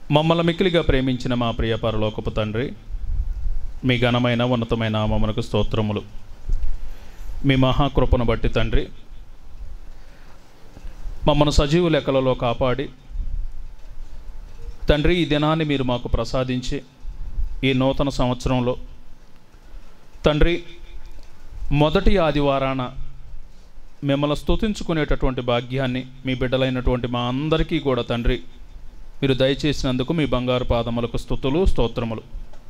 మమ్మల్ని మిక్కిలిగా ప్రేమించిన మా ప్రియ పరలోకపు తండ్రి మీ ఘనమైన ఉన్నతమైన నామమునకు స్తోత్రములు మీ మహాకృపను బట్టి తండ్రి మమ్మను సజీవ లెక్కలలో కాపాడి తండ్రి ఈ దినాన్ని మీరు మాకు ప్రసాదించి ఈ నూతన సంవత్సరంలో తండ్రి మొదటి ఆదివారాన మిమ్మల్ని స్తుతించుకునేటటువంటి భాగ్యాన్ని మీ బిడ్డలైనటువంటి మా అందరికీ కూడా తండ్రి మీరు దయచేసినందుకు మీ బంగారు పాదములకు స్థుతులు స్తోత్రములు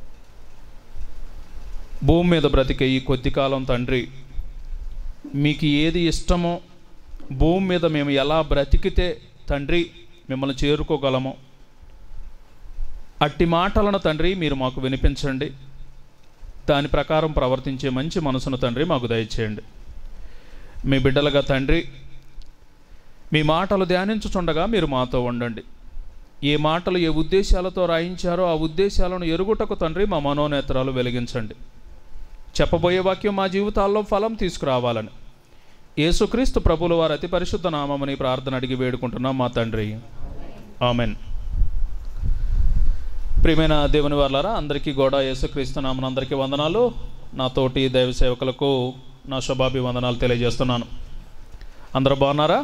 భూమి మీద బ్రతికే ఈ కొద్ది కాలం తండ్రి మీకు ఏది ఇష్టమో భూమి మీద మేము ఎలా బ్రతికితే తండ్రి మిమ్మల్ని చేరుకోగలమో అట్టి మాటలను తండ్రి మీరు మాకు వినిపించండి దాని ప్రకారం ప్రవర్తించే మంచి మనసును తండ్రి మాకు దయచేయండి మీ బిడ్డలుగా తండ్రి మీ మాటలు ధ్యానించుచుండగా మీరు మాతో ఉండండి ఏ మాటలు ఏ ఉద్దేశాలతో రాయించారో ఆ ఉద్దేశాలను ఎరుగుటకు తండ్రి మా మనోనేత్రాలు వెలిగించండి చెప్పబోయే వాక్యం మా జీవితాల్లో ఫలం తీసుకురావాలని యేసుక్రీస్తు ప్రభుల వారి అతి పరిశుద్ధ నామమని ప్రార్థన అడిగి వేడుకుంటున్నాం మా తండ్రి ఆమెన్ ప్రియమైన దేవుని వాళ్ళారా అందరికీ కూడా యేసుక్రీస్తు నామన అందరికీ వందనాలు నా తోటి దైవ సేవకులకు నా శుభాభివందనాలు తెలియజేస్తున్నాను అందరూ బాగున్నారా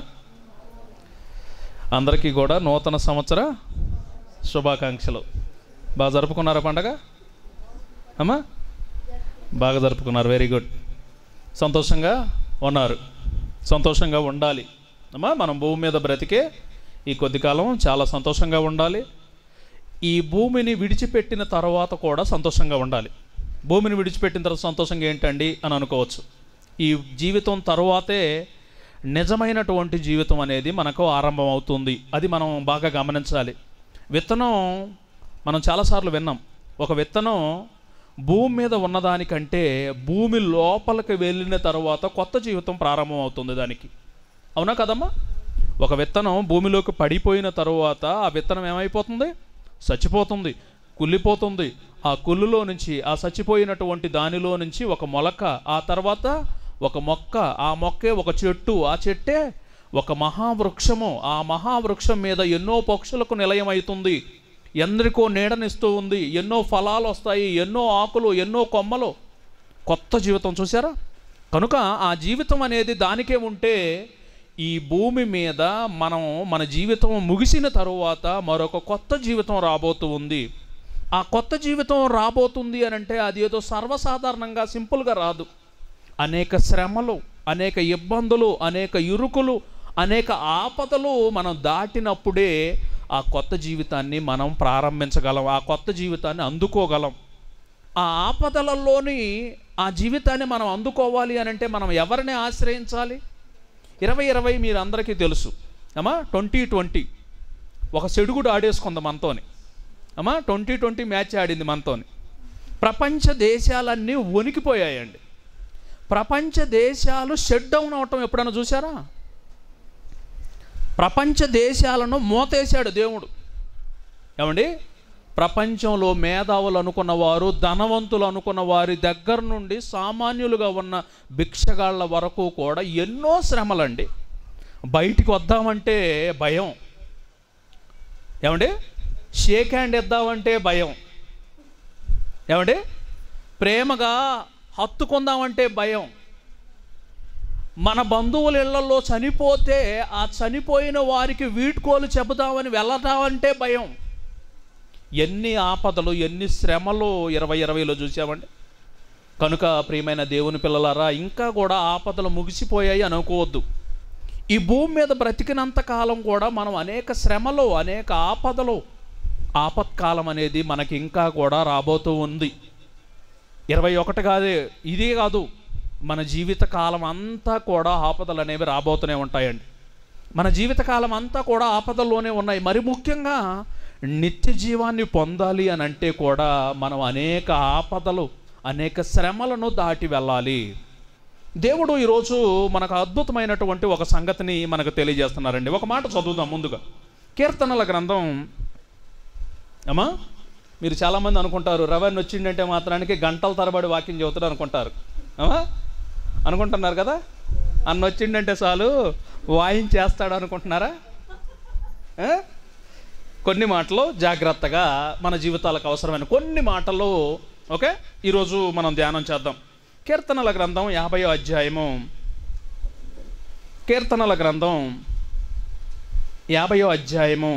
అందరికీ కూడా నూతన సంవత్సర శుభాకాంక్షలు బాగా జరుపుకున్నారా పండగ అమ్మా బాగా జరుపుకున్నారు వెరీ గుడ్ సంతోషంగా ఉన్నారు సంతోషంగా ఉండాలి అమ్మా మనం భూమి మీద బ్రతికే ఈ కొద్ది కాలం చాలా సంతోషంగా ఉండాలి ఈ భూమిని విడిచిపెట్టిన తర్వాత కూడా సంతోషంగా ఉండాలి భూమిని విడిచిపెట్టిన తర్వాత సంతోషంగా ఏంటండి అని అనుకోవచ్చు ఈ జీవితం తరువాతే నిజమైనటువంటి జీవితం అనేది మనకు ఆరంభం అవుతుంది అది మనం బాగా గమనించాలి విత్తనం మనం చాలాసార్లు విన్నాం ఒక విత్తనం భూమి మీద ఉన్నదానికంటే భూమి లోపలికి వెళ్ళిన తర్వాత కొత్త జీవితం ప్రారంభం అవుతుంది దానికి అవునా కదమ్మా ఒక విత్తనం భూమిలోకి పడిపోయిన తరువాత ఆ విత్తనం ఏమైపోతుంది చచ్చిపోతుంది కుళ్ళిపోతుంది ఆ కుళ్ళులో నుంచి ఆ చచ్చిపోయినటువంటి దానిలో నుంచి ఒక మొలక ఆ తర్వాత ఒక మొక్క ఆ మొక్కే ఒక చెట్టు ఆ చెట్టే ఒక మహావృక్షము ఆ మహావృక్షం మీద ఎన్నో పక్షులకు నిలయమవుతుంది ఎందరికో నీడనిస్తూ ఉంది ఎన్నో ఫలాలు వస్తాయి ఎన్నో ఆకులు ఎన్నో కొమ్మలు కొత్త జీవితం చూసారా కనుక ఆ జీవితం అనేది దానికే ఉంటే ఈ భూమి మీద మనం మన జీవితం ముగిసిన తరువాత మరొక కొత్త జీవితం రాబోతూ ఉంది ఆ కొత్త జీవితం రాబోతుంది అని అంటే అది ఏదో సర్వసాధారణంగా సింపుల్గా రాదు అనేక శ్రమలు అనేక ఇబ్బందులు అనేక ఇరుకులు అనేక ఆపదలు మనం దాటినప్పుడే ఆ కొత్త జీవితాన్ని మనం ప్రారంభించగలం ఆ కొత్త జీవితాన్ని అందుకోగలం ఆ ఆపదలలోని ఆ జీవితాన్ని మనం అందుకోవాలి అని అంటే మనం ఎవరిని ఆశ్రయించాలి ఇరవై ఇరవై మీరు అందరికీ తెలుసు అమ్మా ట్వంటీ ట్వంటీ ఒక సెడుగుడు ఆడేసుకుంది మనతోని అమ్మా ట్వంటీ ట్వంటీ మ్యాచ్ ఆడింది మనతోని ప్రపంచ దేశాలన్నీ వణికిపోయాయండి ప్రపంచ దేశాలు షట్ డౌన్ అవటం ఎప్పుడైనా చూసారా ప్రపంచ దేశాలను మోతేశాడు దేవుడు ఏమండి ప్రపంచంలో మేధావులు అనుకున్న వారు ధనవంతులు అనుకున్న వారి దగ్గర నుండి సామాన్యులుగా ఉన్న భిక్షగాళ్ళ వరకు కూడా ఎన్నో శ్రమలండి బయటికి వద్దామంటే భయం ఏమండి షేక్ హ్యాండ్ ఇద్దామంటే భయం ఏమండి ప్రేమగా హత్తుకుందామంటే భయం మన బంధువుల ఇళ్లలో చనిపోతే ఆ చనిపోయిన వారికి వీడ్కోలు చెబుదామని వెళ్ళటామంటే భయం ఎన్ని ఆపదలు ఎన్ని శ్రమలు ఇరవై ఇరవైలో చూసామండి కనుక ప్రియమైన దేవుని పిల్లలారా ఇంకా కూడా ఆపదలు ముగిసిపోయాయి అనుకోవద్దు ఈ భూమి మీద బ్రతికినంత కాలం కూడా మనం అనేక శ్రమలు అనేక ఆపదలు ఆపత్కాలం అనేది మనకి ఇంకా కూడా రాబోతూ ఉంది ఇరవై ఒకటి కాదే ఇదే కాదు మన జీవిత కాలం అంతా కూడా ఆపదలు అనేవి రాబోతూనే ఉంటాయండి మన జీవితకాలం అంతా కూడా ఆపదల్లోనే ఉన్నాయి మరి ముఖ్యంగా నిత్య జీవాన్ని పొందాలి అని అంటే కూడా మనం అనేక ఆపదలు అనేక శ్రమలను దాటి వెళ్ళాలి దేవుడు ఈరోజు మనకు అద్భుతమైనటువంటి ఒక సంగతిని మనకు తెలియజేస్తున్నారండి ఒక మాట చదువుదాం ముందుగా కీర్తనల గ్రంథం అమ్మా మీరు చాలామంది అనుకుంటారు రవణ్ వచ్చిండంటే మాత్రానికి గంటల తరబడి వాకింగ్ చెబుతాడు అనుకుంటారు అమ్మా అనుకుంటున్నారు కదా అన్న వచ్చిండంటే చాలు వాయించేస్తాడు అనుకుంటున్నారా ఆ? కొన్ని మాటలు జాగ్రత్తగా మన జీవితాలకు అవసరమైన కొన్ని మాటలు ఓకే ఈరోజు మనం ధ్యానం చేద్దాం కీర్తనల గ్రంథం యాభై అధ్యాయము కీర్తనల గ్రంథం యాభయో అధ్యాయము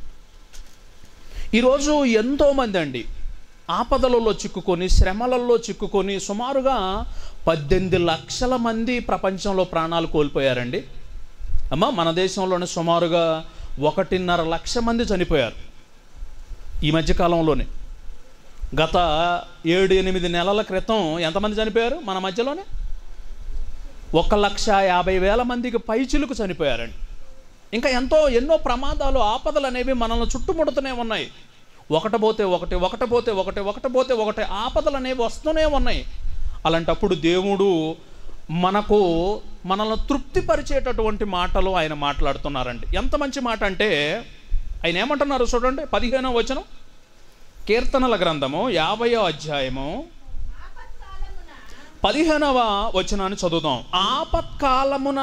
ఈరోజు ఎంతోమంది అండి ఆపదలలో చిక్కుకొని శ్రమలలో చిక్కుకొని సుమారుగా పద్దెనిమిది లక్షల మంది ప్రపంచంలో ప్రాణాలు కోల్పోయారండి అమ్మ మన దేశంలోనే సుమారుగా ఒకటిన్నర లక్ష మంది చనిపోయారు ఈ మధ్యకాలంలోనే గత ఏడు ఎనిమిది నెలల క్రితం ఎంతమంది చనిపోయారు మన మధ్యలోనే ఒక లక్ష యాభై వేల మందికి పైచిలుకు చనిపోయారండి ఇంకా ఎంతో ఎన్నో ప్రమాదాలు ఆపదలు అనేవి మనల్ని చుట్టుముడుతూనే ఉన్నాయి ఒకటి పోతే ఒకటి ఒకటి పోతే ఒకటి ఒకటి పోతే ఒకటి ఆపదలు అనేవి వస్తూనే ఉన్నాయి అలాంటప్పుడు దేవుడు మనకు మనల్ని తృప్తిపరిచేటటువంటి మాటలు ఆయన మాట్లాడుతున్నారండి ఎంత మంచి మాట అంటే ఆయన ఏమంటున్నారు చూడండి పదిహేనో వచనం కీర్తనల గ్రంథము యాభయో అధ్యాయము పదిహేనవ వచనాన్ని చదువుదాం ఆపత్కాలమున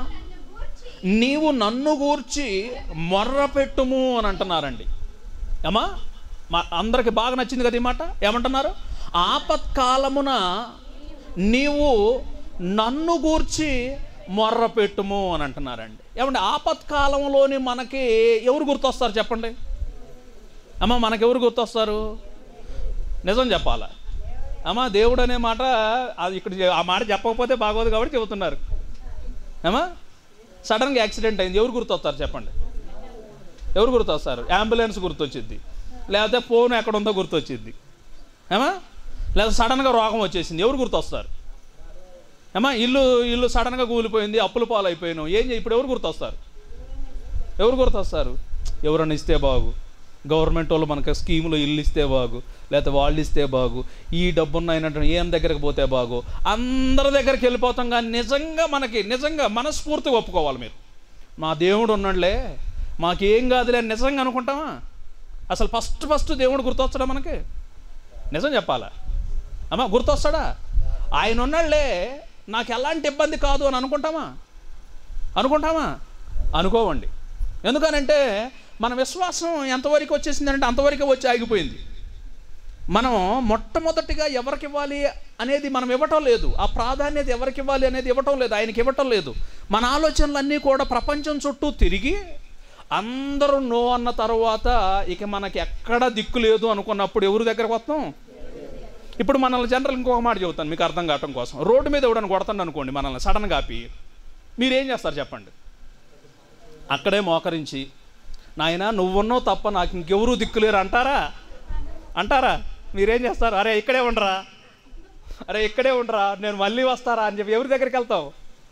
నీవు నన్ను గూర్చి మొర్ర పెట్టుము అని అంటున్నారండి ఏమా మా అందరికి బాగా నచ్చింది కదా ఈ మాట ఏమంటున్నారు ఆపత్కాలమున నీవు నన్ను గూర్చి మొర్ర పెట్టుము అని అంటున్నారండి ఏమంటే ఆపత్కాలంలోని మనకి ఎవరు గుర్తొస్తారు చెప్పండి అమ్మ మనకెవరు గుర్తొస్తారు నిజం చెప్పాలా అమ్మ దేవుడు అనే మాట అది ఇక్కడ ఆ మాట చెప్పకపోతే బాగోదు కాబట్టి చెబుతున్నారు ఏమా సడన్గా యాక్సిడెంట్ అయింది ఎవరు గుర్తొస్తారు చెప్పండి ఎవరు గుర్తొస్తారు అంబులెన్స్ గుర్తొచ్చింది లేకపోతే ఫోన్ ఎక్కడ ఉందో గుర్తొచ్చింది ఏమా లేదా సడన్గా రోగం వచ్చేసింది ఎవరు గుర్తొస్తారు ఏమా ఇల్లు ఇల్లు సడన్గా కూలిపోయింది అప్పుల పాలు అయిపోయినావు ఏం చేయ ఇప్పుడు ఎవరు గుర్తొస్తారు ఎవరు గుర్తొస్తారు ఎవరన్నా ఇస్తే బాగు గవర్నమెంట్ వాళ్ళు మనకి స్కీములు ఇల్లు ఇస్తే బాగు లేకపోతే వాళ్ళు ఇస్తే బాగు ఈ డబ్బున్న అయినట్టు ఏం దగ్గరికి పోతే బాగు అందరి దగ్గరికి వెళ్ళిపోతాం కానీ నిజంగా మనకి నిజంగా మనస్ఫూర్తిగా ఒప్పుకోవాలి మీరు మా దేవుడు ఉన్నాడులే మాకేం కాదులే అని నిజంగా అనుకుంటామా అసలు ఫస్ట్ ఫస్ట్ దేవుడు గుర్తొస్తాడా మనకి నిజం చెప్పాలా అమ్మా గుర్తొస్తాడా ఆయన ఉన్నాడులే నాకు ఎలాంటి ఇబ్బంది కాదు అని అనుకుంటామా అనుకుంటామా అనుకోవండి ఎందుకనంటే మన విశ్వాసం ఎంతవరకు వచ్చేసిందంటే అంతవరకే వచ్చి ఆగిపోయింది మనం మొట్టమొదటిగా ఎవరికి ఇవ్వాలి అనేది మనం ఇవ్వటం లేదు ఆ ప్రాధాన్యత ఎవరికి ఇవ్వాలి అనేది ఇవ్వటం లేదు ఆయనకి ఇవ్వటం లేదు మన ఆలోచనలన్నీ కూడా ప్రపంచం చుట్టూ తిరిగి అందరూ నో అన్న తర్వాత ఇక మనకి ఎక్కడ దిక్కు లేదు అనుకున్నప్పుడు ఎవరి దగ్గరకు వస్తాం ఇప్పుడు మనల్ని జనరల్ ఇంకొక మాట చెబుతాను మీకు అర్థం కావటం కోసం రోడ్డు మీద ఎవడని కొడతాను అనుకోండి మనల్ని సడన్గా ఆపి మీరేం చేస్తారు చెప్పండి అక్కడే మోకరించి నాయన నువ్వున్నావు తప్ప నాకు ఇంకెవరూ దిక్కులేరు అంటారా అంటారా మీరేం చేస్తారు అరే ఇక్కడే ఉండరా అరే ఇక్కడే ఉండరా నేను మళ్ళీ వస్తారా అని చెప్పి ఎవరి దగ్గరికి వెళ్తావు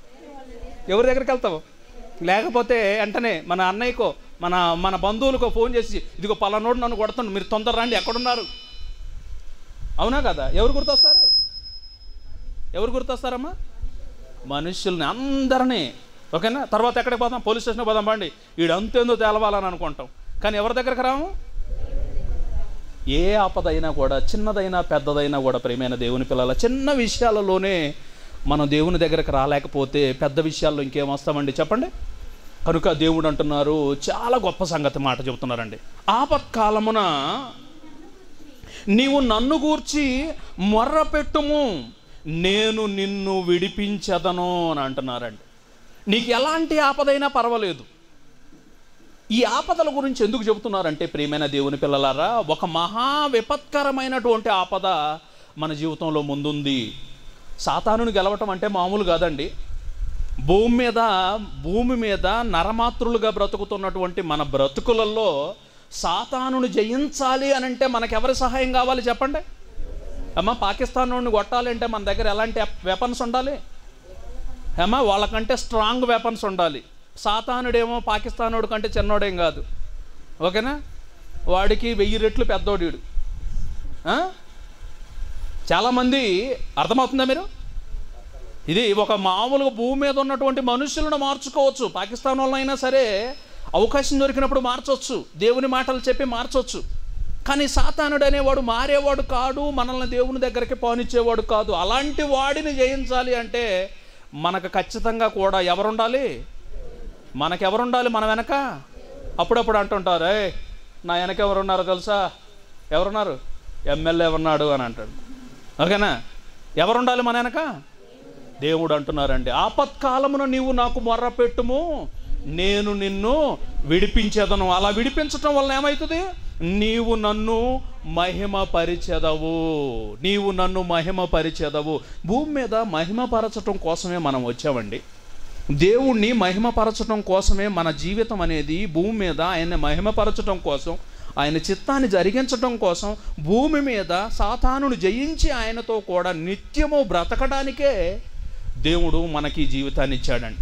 ఎవరి దగ్గరికి వెళ్తావు లేకపోతే వెంటనే మన అన్నయ్యకో మన మన బంధువులకో ఫోన్ చేసి ఇదిగో పలానోడు నన్ను కొడుతుండు మీరు తొందర రండి ఎక్కడున్నారు అవునా కదా ఎవరు గుర్తొస్తారు ఎవరు గుర్తొస్తారమ్మా మనుషుల్ని అందరినీ ఓకేనా తర్వాత ఎక్కడికి పోతాం పోలీస్ స్టేషన్కి పోదాం బండి వీడు అంతేందో తేలవాలని అనుకుంటాం కానీ ఎవరి దగ్గరికి రాము ఏ ఆపద అయినా కూడా చిన్నదైనా పెద్దదైనా కూడా ప్రేమైన దేవుని పిల్లల చిన్న విషయాలలోనే మనం దేవుని దగ్గరకు రాలేకపోతే పెద్ద విషయాల్లో ఇంకేం వస్తామండి చెప్పండి కనుక దేవుడు అంటున్నారు చాలా గొప్ప సంగతి మాట చెబుతున్నారండి ఆపత్కాలమున నీవు నన్ను గూర్చి మొర్ర పెట్టుము నేను నిన్ను విడిపించదను అని అంటున్నారండి నీకు ఎలాంటి ఆపదైనా పర్వాలేదు ఈ ఆపదల గురించి ఎందుకు చెబుతున్నారంటే ప్రియమైన దేవుని పిల్లలారా ఒక మహా విపత్కరమైనటువంటి ఆపద మన జీవితంలో ముందుంది సాతానుని గెలవటం అంటే మామూలు కాదండి భూమి మీద భూమి మీద నరమాతృలుగా బ్రతుకుతున్నటువంటి మన బ్రతుకులలో సాతానుని జయించాలి అని అంటే మనకెవరి సహాయం కావాలి చెప్పండి అమ్మ పాకిస్తాన్ నుండి కొట్టాలి అంటే మన దగ్గర ఎలాంటి వెపన్స్ ఉండాలి ఏమా వాళ్ళకంటే స్ట్రాంగ్ వెపన్స్ ఉండాలి సాతానుడేమో పాకిస్తానోడు కంటే చిన్నోడేం కాదు ఓకేనా వాడికి వెయ్యి రెట్లు పెద్దోడీడు ఆ? చాలామంది అర్థమవుతుందా మీరు ఇది ఒక మామూలుగా భూమి మీద ఉన్నటువంటి మనుషులను మార్చుకోవచ్చు పాకిస్తాన్ వాళ్ళైనా సరే అవకాశం దొరికినప్పుడు మార్చవచ్చు దేవుని మాటలు చెప్పి మార్చవచ్చు కానీ సాతానుడు అనేవాడు మారేవాడు కాడు మనల్ని దేవుని దగ్గరికి పోనిచ్చేవాడు కాదు అలాంటి వాడిని జయించాలి అంటే మనకు ఖచ్చితంగా కూడా ఎవరుండాలి మనకెవరుండాలి మన వెనక అప్పుడప్పుడు అంటుంటారు "ఏయ్, నా వెనక ఎవరున్నారో తెలుసా ఎవరున్నారు ఎమ్మెల్యే ఉన్నాడు అని అంటాడు ఓకేనా ఎవరుండాలి మన వెనక దేవుడు అంటున్నారండి ఆపత్కాలమున నీవు నాకు మొర్ర పెట్టుము నేను నిన్ను విడిపించేదను అలా విడిపించటం వల్ల ఏమవుతుంది నీవు నన్ను మహిమ పరిచెదవు నీవు నన్ను మహిమ పరిచెదవు భూమి మీద మహిమపరచటం కోసమే మనం వచ్చామండి దేవుణ్ణి మహిమపరచటం కోసమే మన జీవితం అనేది భూమి మీద ఆయన్ని మహిమపరచటం కోసం ఆయన చిత్తాన్ని జరిగించటం కోసం భూమి మీద సాతానును జయించి ఆయనతో కూడా నిత్యము బ్రతకడానికే దేవుడు మనకి ఈ జీవితాన్ని ఇచ్చాడండి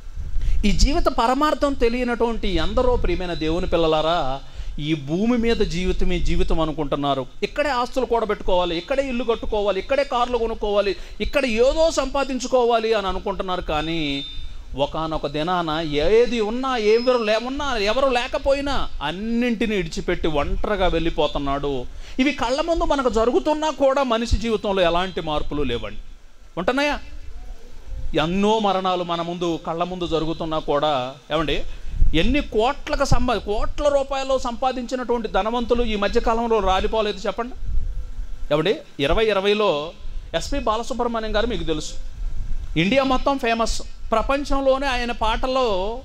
ఈ జీవిత పరమార్థం తెలియనటువంటి ఎందరో ప్రియమైన దేవుని పిల్లలారా ఈ భూమి మీద జీవితమే జీవితం అనుకుంటున్నారు ఇక్కడే ఆస్తులు కూడబెట్టుకోవాలి ఇక్కడే ఇల్లు కట్టుకోవాలి ఇక్కడే కార్లు కొనుక్కోవాలి ఇక్కడ ఏదో సంపాదించుకోవాలి అని అనుకుంటున్నారు కానీ ఒకానొక దినాన ఏది ఉన్నా ఎవరు లేమున్నా ఎవరు లేకపోయినా అన్నింటిని ఇడిచిపెట్టి ఒంటరిగా వెళ్ళిపోతున్నాడు ఇవి కళ్ళ ముందు మనకు జరుగుతున్నా కూడా మనిషి జీవితంలో ఎలాంటి మార్పులు లేవండి ఉంటున్నాయా ఎన్నో మరణాలు మన ముందు కళ్ళ ముందు జరుగుతున్నా కూడా ఏమండి ఎన్ని కోట్లకు సంపా కోట్ల రూపాయలు సంపాదించినటువంటి ధనవంతులు ఈ మధ్యకాలంలో రాలిపోలేదు చెప్పండి ఏమండి ఇరవై ఇరవైలో ఎస్పి బాలసుబ్రహ్మణ్యం గారు మీకు తెలుసు ఇండియా మొత్తం ఫేమస్ ప్రపంచంలోనే ఆయన పాటల్లో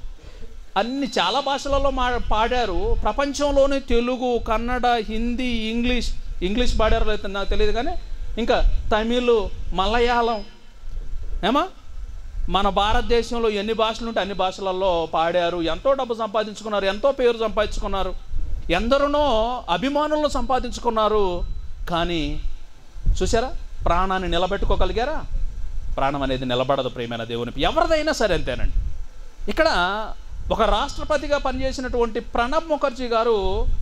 అన్ని చాలా భాషలలో మా పాడారు ప్రపంచంలోనే తెలుగు కన్నడ హిందీ ఇంగ్లీష్ ఇంగ్లీష్ పాడారు అయితే నాకు తెలియదు కానీ ఇంకా తమిళ్ మలయాళం ఏమా మన భారతదేశంలో ఎన్ని భాషలు ఉంటే అన్ని భాషలలో పాడారు ఎంతో డబ్బు సంపాదించుకున్నారు ఎంతో పేరు సంపాదించుకున్నారు ఎందరినో అభిమానులను సంపాదించుకున్నారు కానీ చూసారా ప్రాణాన్ని నిలబెట్టుకోగలిగారా ప్రాణం అనేది నిలబడదు ప్రేమైన దేవుని ఎవరిదైనా సరే అంతేనండి ఇక్కడ ఒక రాష్ట్రపతిగా పనిచేసినటువంటి ప్రణబ్ ముఖర్జీ గారు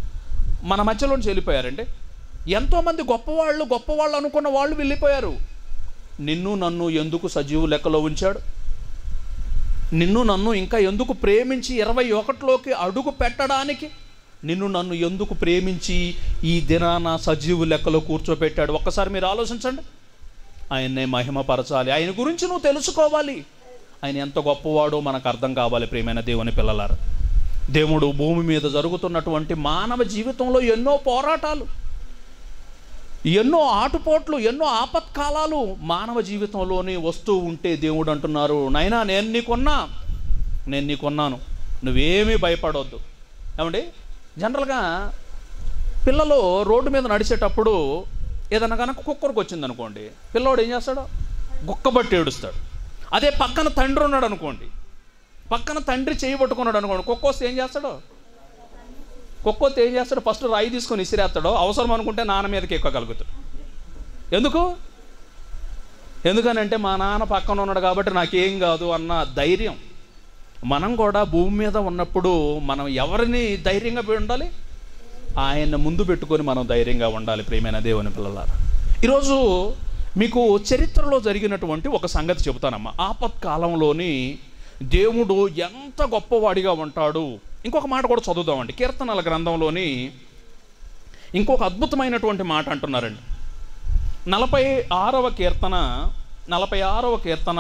మన మధ్యలోంచి వెళ్ళిపోయారండి ఎంతోమంది గొప్పవాళ్ళు గొప్పవాళ్ళు అనుకున్న వాళ్ళు వెళ్ళిపోయారు నిన్ను నన్ను ఎందుకు సజీవు లెక్కలో ఉంచాడు నిన్ను నన్ను ఇంకా ఎందుకు ప్రేమించి ఇరవై ఒకటిలోకి అడుగు పెట్టడానికి నిన్ను నన్ను ఎందుకు ప్రేమించి ఈ దినాన సజీవు లెక్కలో కూర్చోపెట్టాడు ఒక్కసారి మీరు ఆలోచించండి ఆయన్నే మహిమపరచాలి ఆయన గురించి నువ్వు తెలుసుకోవాలి ఆయన ఎంత గొప్పవాడో మనకు అర్థం కావాలి ప్రియమైన దేవుని పిల్లలారా దేవుడు భూమి మీద జరుగుతున్నటువంటి మానవ జీవితంలో ఎన్నో పోరాటాలు ఎన్నో ఆటుపోట్లు ఎన్నో ఆపత్కాలాలు మానవ జీవితంలోనే వస్తూ ఉంటే దేవుడు అంటున్నారు నైనా నేను నీకున్నా నేను నీకున్నాను నువ్వేమీ భయపడవద్దు ఏమండి జనరల్గా పిల్లలు రోడ్డు మీద నడిచేటప్పుడు ఏదైనా కనుక కుక్కరికి వచ్చింది అనుకోండి పిల్లోడు ఏం చేస్తాడు గుక్కబట్టి ఏడుస్తాడు అదే పక్కన తండ్రి ఉన్నాడు అనుకోండి పక్కన తండ్రి చేయి పట్టుకున్నాడు అనుకోండి కుక్క వస్తే ఏం చేస్తాడు కుక్క వస్తే ఏం చేస్తాడు ఫస్ట్ రాయి తీసుకొని ఇసిరేస్తాడు అవసరం అనుకుంటే నాన్న మీదకి ఎక్కగలుగుతాడు ఎందుకు ఎందుకనంటే మా నాన్న పక్కన ఉన్నాడు కాబట్టి నాకేం కాదు అన్న ధైర్యం మనం కూడా భూమి మీద ఉన్నప్పుడు మనం ఎవరిని ధైర్యంగా పెట్టి ఉండాలి ఆయన ముందు పెట్టుకొని మనం ధైర్యంగా ఉండాలి ప్రియమైన దేవుని పిల్లలారా ఈరోజు మీకు చరిత్రలో జరిగినటువంటి ఒక సంగతి చెబుతానమ్మా ఆపత్కాలంలోని దేవుడు ఎంత గొప్పవాడిగా ఉంటాడు ఇంకొక మాట కూడా చదువుదామండి కీర్తనల గ్రంథంలోని ఇంకొక అద్భుతమైనటువంటి మాట అంటున్నారండి నలభై ఆరవ కీర్తన నలభై ఆరవ కీర్తన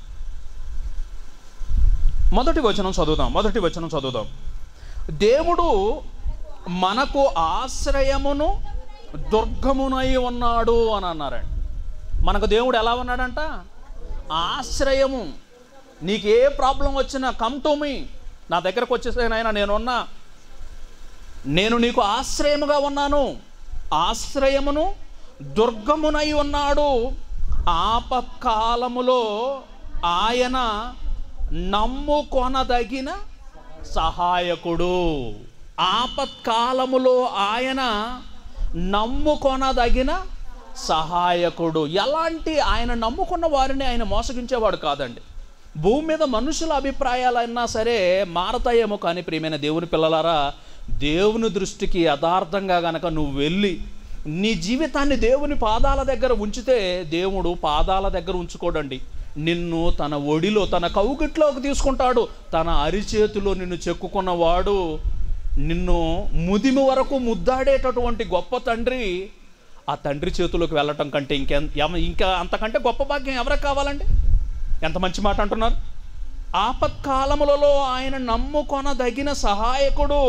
మొదటి వచనం చదువుదాం మొదటి వచనం చదువుదాం దేవుడు మనకు ఆశ్రయమును దుర్గమునై ఉన్నాడు అని అన్నారండి మనకు దేవుడు ఎలా ఉన్నాడంట ఆశ్రయము నీకు ఏ ప్రాబ్లం వచ్చినా కమ్ టు మీ నా దగ్గరకు వచ్చేసేనైనా నేనున్నా నేను నీకు ఆశ్రయముగా ఉన్నాను ఆశ్రయమును దుర్గమునై ఉన్నాడు ఆపత్కాలములో ఆయన నమ్ముకొనదగిన సహాయకుడు ఆపత్కాలములో ఆయన నమ్ముకొనదగిన సహాయకుడు ఎలాంటి ఆయన నమ్ముకున్న వారిని ఆయన మోసగించేవాడు కాదండి భూమి మీద మనుషుల అభిప్రాయాలైనా సరే మారతాయేమో కానీ ప్రియమైన దేవుని పిల్లలారా దేవుని దృష్టికి యథార్థంగా గనక నువ్వు వెళ్ళి నీ జీవితాన్ని దేవుని పాదాల దగ్గర ఉంచితే దేవుడు పాదాల దగ్గర ఉంచుకోడండి నిన్ను తన ఒడిలో తన కౌగిట్లోకి తీసుకుంటాడు తన అరిచేతిలో నిన్ను చెక్కుకున్నవాడు నిన్ను ముదిమి వరకు ముద్దాడేటటువంటి గొప్ప తండ్రి ఆ తండ్రి చేతిలోకి వెళ్ళటం కంటే ఇంకెం ఎమ- ఇంకా అంతకంటే గొప్ప భాగ్యం ఎవరికి కావాలండి ఎంత మంచి మాట అంటున్నారు ఆపత్కాలములలో ఆయన నమ్ముకొనదగిన సహాయకుడు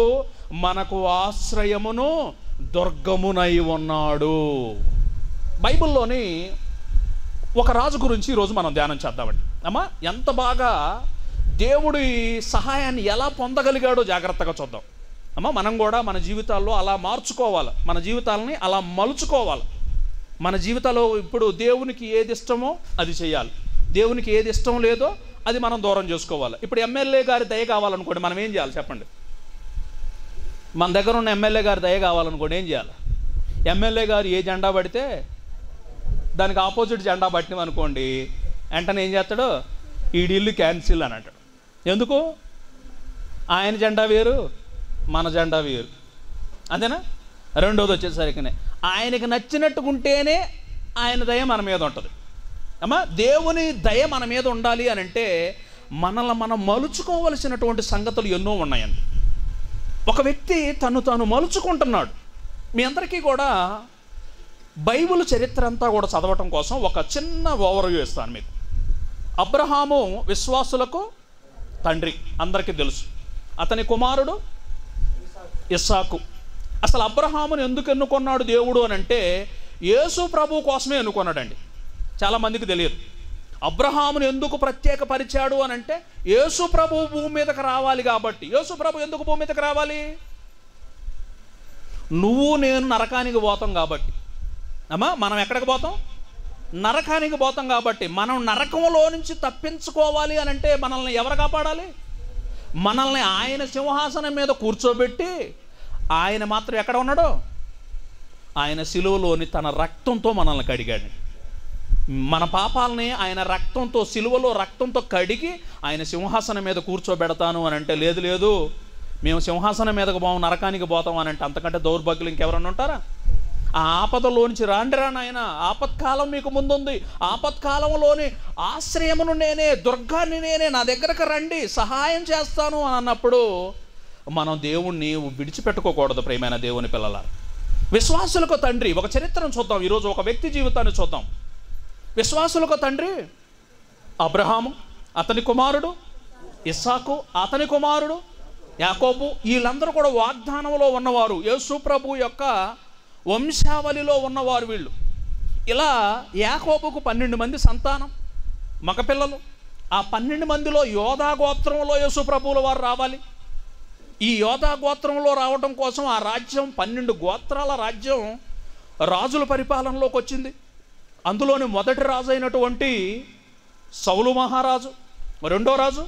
మనకు ఆశ్రయమును దుర్గమునై ఉన్నాడు బైబిల్లోని ఒక రాజు గురించి ఈరోజు మనం ధ్యానం చేద్దామండి అమ్మా ఎంత బాగా దేవుడి సహాయాన్ని ఎలా పొందగలిగాడో జాగ్రత్తగా చూద్దాం అమ్మా మనం కూడా మన జీవితాల్లో అలా మార్చుకోవాలి మన జీవితాలని అలా మలుచుకోవాలి మన జీవితాల్లో ఇప్పుడు దేవునికి ఏది ఇష్టమో అది చేయాలి దేవునికి ఏది ఇష్టం లేదో అది మనం దూరం చేసుకోవాలి ఇప్పుడు ఎమ్మెల్యే గారి దయ కావాలనుకోండి మనం ఏం చేయాలి చెప్పండి మన దగ్గర ఉన్న ఎమ్మెల్యే గారి దయ కావాలనుకోండి ఏం చేయాలి ఎమ్మెల్యే గారు ఏ జెండా పడితే దానికి ఆపోజిట్ జెండా పట్టినాం అనుకోండి వెంటనే ఏం చేస్తాడు ఈ డీల్ క్యాన్సిల్ అని అంటాడు ఎందుకు ఆయన జెండా వేరు మన జెండా వేరు అంతేనా రెండోది వచ్చేసరికి ఆయనకి నచ్చినట్టుకుంటేనే ఆయన దయ మన మీద ఉంటుంది అమ్మా దేవుని దయ మన మీద ఉండాలి అని అంటే మనల్ని మనం మలుచుకోవలసినటువంటి సంగతులు ఎన్నో ఉన్నాయండి ఒక వ్యక్తి తను తాను మలుచుకుంటున్నాడు మీ అందరికీ కూడా బైబిల్ చరిత్ర అంతా కూడా చదవటం కోసం ఒక చిన్న ఓవర్వ్యూ ఇస్తాను మీకు అబ్రహాము విశ్వాసులకు తండ్రి అందరికీ తెలుసు అతని కుమారుడు ఇస్సాకు అసలు అబ్రహామును ఎందుకు ఎన్నుకున్నాడు దేవుడు అని అంటే యేసు ప్రభు కోసమే ఎన్నుకున్నాడండి చాలామందికి తెలియదు అబ్రహామును ఎందుకు ప్రత్యేక పరిచాడు అని అంటే యేసు ప్రభు భూమి మీదకి రావాలి కాబట్టి యేసు ప్రభు ఎందుకు భూమి మీదకి రావాలి నువ్వు నేను నరకానికి పోతాం కాబట్టి అమ్మా మనం ఎక్కడికి పోతాం నరకానికి పోతాం కాబట్టి మనం నరకంలో నుంచి తప్పించుకోవాలి అని అంటే మనల్ని ఎవరు కాపాడాలి మనల్ని ఆయన సింహాసనం మీద కూర్చోబెట్టి ఆయన మాత్రం ఎక్కడ ఉన్నాడో ఆయన సిలువలోని తన రక్తంతో మనల్ని కడిగాడు మన పాపాలని ఆయన రక్తంతో సిలువలో రక్తంతో కడిగి ఆయన సింహాసనం మీద కూర్చోబెడతాను అని అంటే లేదు లేదు మేము సింహాసనం మీదకు పోం నరకానికి పోతాం అని అంటే అంతకంటే దౌర్భాగ్యులు ఇంకెవరన్నా ఉంటారా ఆ ఆపదలోంచి రాండిరా నాయన ఆపత్కాలం మీకు ముందుంది ఆపత్కాలంలోని ఆశ్రయమును నేనే దుర్గాన్ని నేనే నా దగ్గరకు రండి సహాయం చేస్తాను అని అన్నప్పుడు మనం దేవుణ్ణి విడిచిపెట్టుకోకూడదు ప్రేమైన దేవుని పిల్లల విశ్వాసులకు తండ్రి ఒక చరిత్రను చూద్దాం ఈరోజు ఒక వ్యక్తి జీవితాన్ని చూద్దాం విశ్వాసులకు తండ్రి అబ్రహాము అతని కుమారుడు ఇస్సాకు అతని కుమారుడు యాకోబు వీళ్ళందరూ కూడా వాగ్దానంలో ఉన్నవారు యేసు ప్రభు యొక్క వంశావళిలో ఉన్నవారు వీళ్ళు ఇలా యాకోబుకు పన్నెండు మంది సంతానం మగపిల్లలు ఆ పన్నెండు మందిలో యోధా గోత్రంలో యేసు ప్రభువుల వారు రావాలి ఈ యోధా గోత్రంలో రావడం కోసం ఆ రాజ్యం పన్నెండు గోత్రాల రాజ్యం రాజుల పరిపాలనలోకి వచ్చింది అందులోని మొదటి రాజు అయినటువంటి సౌలు మహారాజు రెండో రాజు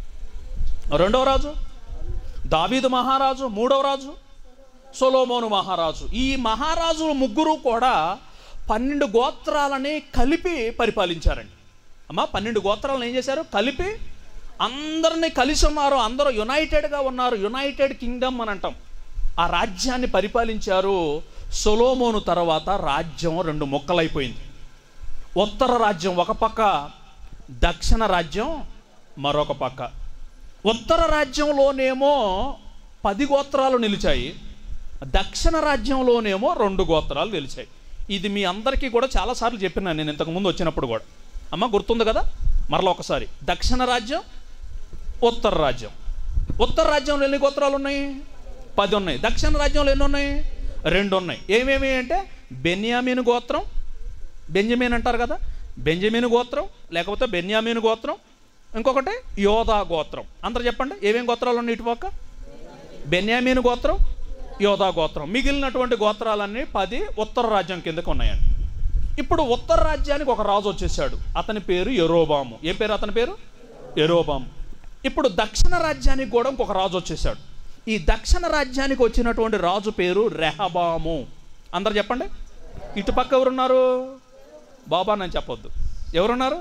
రెండో రాజు దావీదు మహారాజు మూడవ రాజు సొలోమోను మహారాజు ఈ మహారాజు ముగ్గురు కూడా పన్నెండు గోత్రాలని కలిపి పరిపాలించారండి అమ్మ పన్నెండు గోత్రాలను ఏం చేశారు కలిపి అందరినీ కలిసి ఉన్నారు అందరూ యునైటెడ్గా ఉన్నారు యునైటెడ్ కింగ్డమ్ అని అంటాం ఆ రాజ్యాన్ని పరిపాలించారు సొలోమోను తర్వాత రాజ్యం రెండు ముక్కలైపోయింది ఉత్తర రాజ్యం ఒక పక్క దక్షిణ రాజ్యం మరొక పక్క ఉత్తర రాజ్యంలోనేమో పది గోత్రాలు నిలిచాయి దక్షిణ రాజ్యంలోనేమో రెండు గోత్రాలు నిలిచాయి ఇది మీ అందరికీ కూడా చాలాసార్లు చెప్పినాను నేను ఇంతకుముందు వచ్చినప్పుడు కూడా అమ్మ గుర్తుంది కదా మరలా ఒకసారి దక్షిణ రాజ్యం ఉత్తర రాజ్యం ఉత్తర రాజ్యంలో ఎన్ని గోత్రాలు ఉన్నాయి పది ఉన్నాయి దక్షిణ రాజ్యంలో ఎన్ని ఉన్నాయి రెండు ఉన్నాయి ఏమేమి అంటే బెన్యామీను గోత్రం బెంజమీన్ అంటారు కదా బెంజమీన్ గోత్రం లేకపోతే బెన్యామీన్ గోత్రం ఇంకొకటి యోధా గోత్రం అందరు చెప్పండి ఏమేం గోత్రాలు ఉన్నాయి ఇటు పక్క బెన్యామీన్ గోత్రం యోధా గోత్రం మిగిలినటువంటి గోత్రాలన్నీ పది ఉత్తర రాజ్యం కిందకు ఉన్నాయండి ఇప్పుడు ఉత్తర రాజ్యానికి ఒక రాజు వచ్చేసాడు అతని పేరు ఎరోబాము ఏం పేరు అతని పేరు ఎరోబాము ఇప్పుడు దక్షిణ రాజ్యానికి కూడా ఇంకొక రాజు వచ్చేసాడు ఈ దక్షిణ రాజ్యానికి వచ్చినటువంటి రాజు పేరు రెహబాము అందరు చెప్పండి ఇటు పక్క ఎవరున్నారు బాబా నేను చెప్పొద్దు ఎవరున్నారు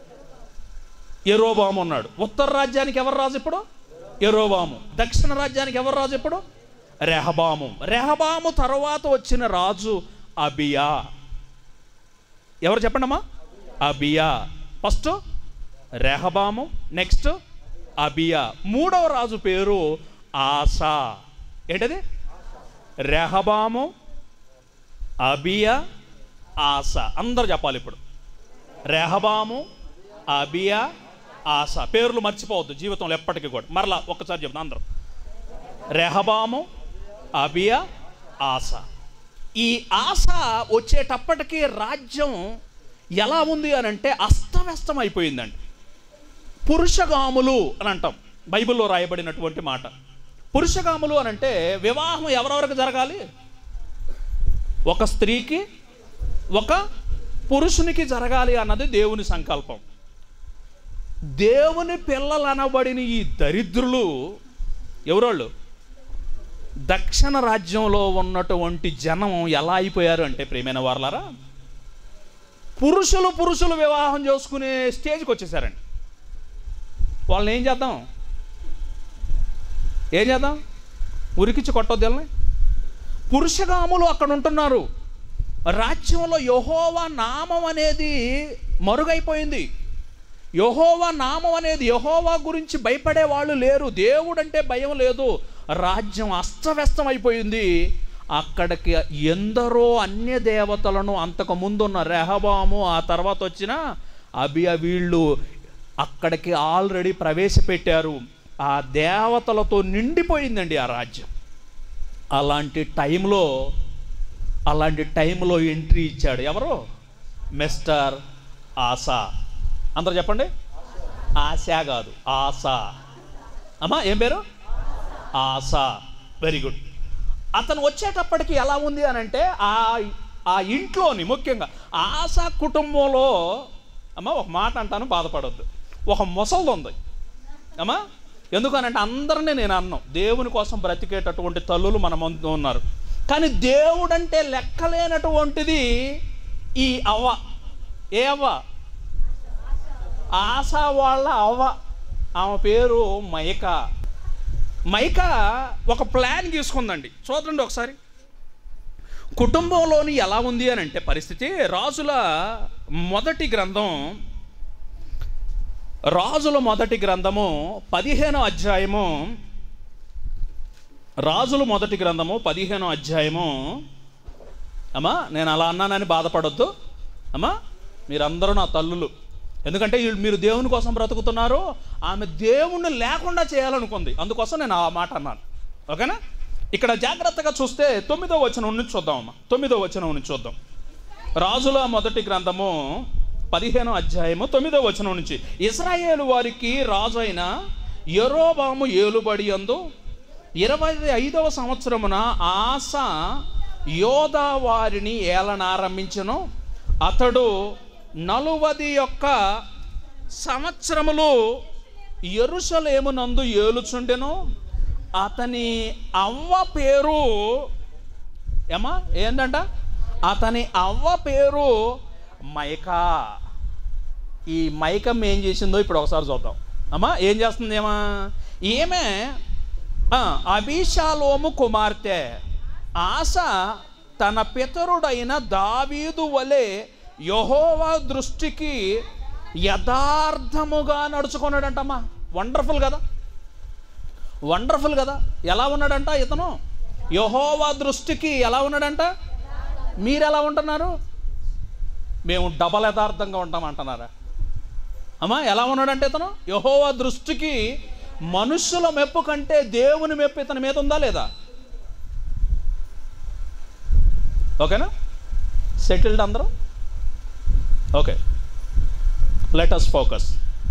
ఎరోబాము ఉన్నాడు ఉత్తర రాజ్యానికి ఎవరు రాజు ఇప్పుడు ఎరోబాము దక్షిణ రాజ్యానికి ఎవరు రాజు ఇప్పుడు రెహబాము రెహబాము తర్వాత వచ్చిన రాజు అబియా ఎవరు చెప్పండమ్మా అబియా ఫస్ట్ రెహబాము నెక్స్ట్ అబియా మూడవ రాజు పేరు ఆసా ఏంటది రెహబాము అబియా ఆస అందరు చెప్పాలి ఇప్పుడు రెహబాము అబియా ఆస పేర్లు మర్చిపోవద్దు జీవితంలో ఎప్పటికీ కూడా మరలా ఒక్కసారి చెప్తాను అందరూ రెహబాము అబియా ఆశ ఈ ఆశ వచ్చేటప్పటికి రాజ్యం ఎలా ఉంది అని అంటే అస్తవ్యస్తం అయిపోయిందండి పురుషగాములు అని అంటాం బైబిల్లో రాయబడినటువంటి మాట పురుషగాములు అని అంటే వివాహం ఎవరెవరికి జరగాలి ఒక స్త్రీకి ఒక పురుషునికి జరగాలి అన్నది దేవుని సంకల్పం దేవుని పిల్లలు అనబడిన ఈ దరిద్రులు ఎవరోళ్ళు దక్షిణ రాజ్యంలో ఉన్నటువంటి జనం ఎలా అయిపోయారు అంటే ప్రియమైన వారలారా పురుషులు పురుషులు వివాహం చేసుకునే స్టేజ్కి వచ్చేసారండి వాళ్ళని ఏం చేద్దాం ఏం చేద్దాం ఉరికిచ్చి కొట్టొద్దు వీళ్ళని పురుషగాములు అక్కడ ఉంటున్నారు రాజ్యంలో యహోవా నామం అనేది మరుగైపోయింది యహోవా నామం అనేది యహోవా గురించి భయపడే వాళ్ళు లేరు దేవుడంటే భయం లేదు రాజ్యం అస్తవ్యస్తం అయిపోయింది అక్కడికి ఎందరో అన్య దేవతలను అంతకు ముందున్న రెహబాము ఆ తర్వాత వచ్చిన అబియ వీళ్ళు అక్కడికి ఆల్రెడీ ప్రవేశపెట్టారు ఆ దేవతలతో నిండిపోయిందండి ఆ రాజ్యం అలాంటి టైంలో అలాంటి టైంలో ఎంట్రీ ఇచ్చాడు ఎవరు మిస్టర్ ఆశా అందరు చెప్పండి ఆశ కాదు ఆశ అమ్మా ఏం పేరు ఆశ వెరీ గుడ్ అతను వచ్చేటప్పటికి ఎలా ఉంది అని అంటే ఆ ఆ ఇంట్లోని ముఖ్యంగా ఆశ కుటుంబంలో అమ్మ ఒక మాట అంటాను బాధపడొద్దు ఒక ముసలిది ఉంది అమ్మా ఎందుకనంటే అందరినీ నేను అన్నాం దేవుని కోసం బ్రతికేటటువంటి తల్లులు మన ముందు ఉన్నారు కానీ దేవుడంటే లెక్కలేనటువంటిది ఈ అవ్వ ఏ అవ్వ ఆశ వాళ్ళ అవ్వ ఆమె పేరు మైక మైక ఒక ప్లాన్ తీసుకుందండి చూడండి ఒకసారి కుటుంబంలోని ఎలా ఉంది అని అంటే పరిస్థితి రాజుల మొదటి గ్రంథం రాజుల మొదటి గ్రంథము పదిహేనో అధ్యాయము రాజుల మొదటి గ్రంథము పదిహేనో అధ్యాయము అమ్మా నేను అలా అన్నానని బాధపడొద్దు అమ్మా మీరందరూ నా తల్లులు ఎందుకంటే వీళ్ళు మీరు దేవుని కోసం బ్రతుకుతున్నారు ఆమె దేవుణ్ణి లేకుండా చేయాలనుకుంది అందుకోసం నేను ఆ మాట అన్నాను ఓకేనా ఇక్కడ జాగ్రత్తగా చూస్తే తొమ్మిదో వచనం నుంచి చూద్దాం అమ్మా తొమ్మిదో వచనం నుంచి చూద్దాం రాజుల మొదటి గ్రంథము పదిహేనో అధ్యాయము తొమ్మిదో వచనం నుంచి ఇస్రాయేలు వారికి రాజు అయిన యరోబాము ఏలుబడి అందు ఇరవై ఐదవ సంవత్సరమున ఆశ యోధా వారిని ఏలనారంభించను అతడు నలువది యొక్క సంవత్సరములు ఎరుసలేమునందు ఏలుచుండెను అతని అవ్వ పేరు ఏమా ఏంటంట అతని అవ్వ పేరు మైకా ఈ మైకం ఏం చేసిందో ఇప్పుడు ఒకసారి చూద్దాం అమ్మా ఏం చేస్తుంది ఏమా ఈమె ఆ, అబీషాలోము కుమార్తె ఆశ తన పితరుడైన దావీదు వలె యహోవా దృష్టికి యథార్థముగా నడుచుకున్నాడంటమ్మా వండర్ఫుల్ కదా వండర్ఫుల్ కదా ఎలా ఉన్నాడంట ఇతను యహోవా దృష్టికి ఎలా ఉన్నాడంట మీరు ఎలా ఉంటున్నారు మేము డబల్ యథార్థంగా ఉంటాం అంటున్నారా అమ్మా ఎలా ఉన్నాడంటే ఇతను యహోవా దృష్టికి మనుషుల మెప్పు కంటే దేవుని మెప్పు ఇతని మీద ఉందా లేదా ఓకేనా సెటిల్డ్ అందరూ okay let us focus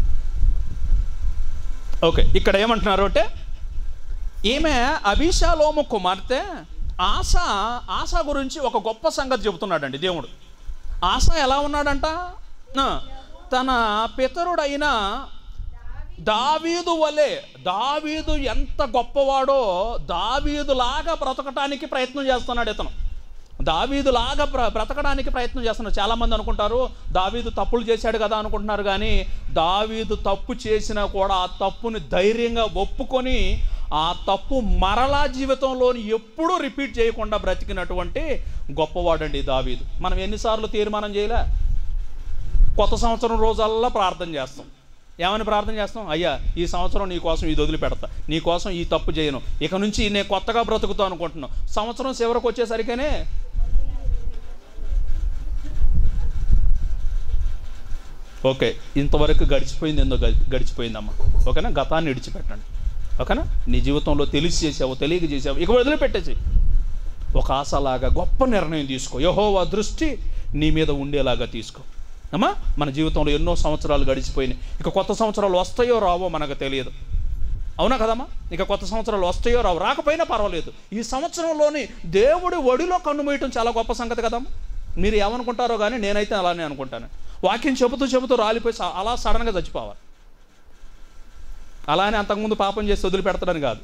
okay ఇక్కడ ఏమంటున్నారు అంటే ఈమె అభిషాలోము కుమార్తె ఆశ ఆశ గురించి ఒక గొప్ప సంగతి చెబుతున్నాడండి దేవుడు ఆశ ఎలా ఉన్నాడంట ఆ, తన పితరుడైన దావీదు వలె దావీదు ఎంత గొప్పవాడో దావీదులాగా బ్రతకటానికి ప్రయత్నం చేస్తున్నాడు ఇతను దావీదులాగా బ్ర బ్రతకడానికి ప్రయత్నం చేస్తున్నారు చాలామంది అనుకుంటారు దావీదు తప్పులు చేశాడు కదా అనుకుంటున్నారు కానీ దావీదు తప్పు చేసినా కూడా ఆ తప్పుని ధైర్యంగా ఒప్పుకొని ఆ తప్పు మరలా జీవితంలోని ఎప్పుడూ రిపీట్ చేయకుండా బ్రతికినటువంటి గొప్పవాడండి దావీదు మనం ఎన్నిసార్లు తీర్మానం చేయలే కొత్త సంవత్సరం రోజల్లా ప్రార్థన చేస్తాం ఏమని ప్రార్థన చేస్తాం అయ్యా ఈ సంవత్సరం నీ కోసం ఇది వదిలిపెడతా నీ కోసం ఈ తప్పు చేయను ఇక నుంచి నేను కొత్తగా బ్రతుకుతా అనుకుంటున్నాను సంవత్సరం చివరికి వచ్చేసరికేనే ఓకే ఇంతవరకు గడిచిపోయింది ఏందో గడి- గడిచిపోయిందమ్మా ఓకేనా గతాన్ని విడిచిపెట్టండి ఓకేనా నీ జీవితంలో తెలిసి చేసావు తెలియక చేసావు ఇక వదిలిపెట్టేసి ఒక ఆశలాగా గొప్ప నిర్ణయం తీసుకో యహోవా దృష్టి నీ మీద ఉండేలాగా తీసుకో అమ్మా మన జీవితంలో ఎన్నో సంవత్సరాలు గడిచిపోయినాయి ఇక కొత్త సంవత్సరాలు వస్తాయో రావో మనకు తెలియదు అవునా కదమ్మా ఇక కొత్త సంవత్సరాలు వస్తాయో రావు రాకపోయినా పర్వాలేదు ఈ సంవత్సరంలోని దేవుడి ఒడిలో కన్నుమూయటం చాలా గొప్ప సంగతి కదమ్మా మీరు ఏమనుకుంటారో కానీ నేనైతే అలానే అనుకుంటాను వాక్యం చెబుతూ చెబుతూ రాలిపోయి స- అలా సడన్గా చచ్చిపోవాలి అలానే అంతకుముందు పాపం చేసి వదిలిపెడతాడని కాదు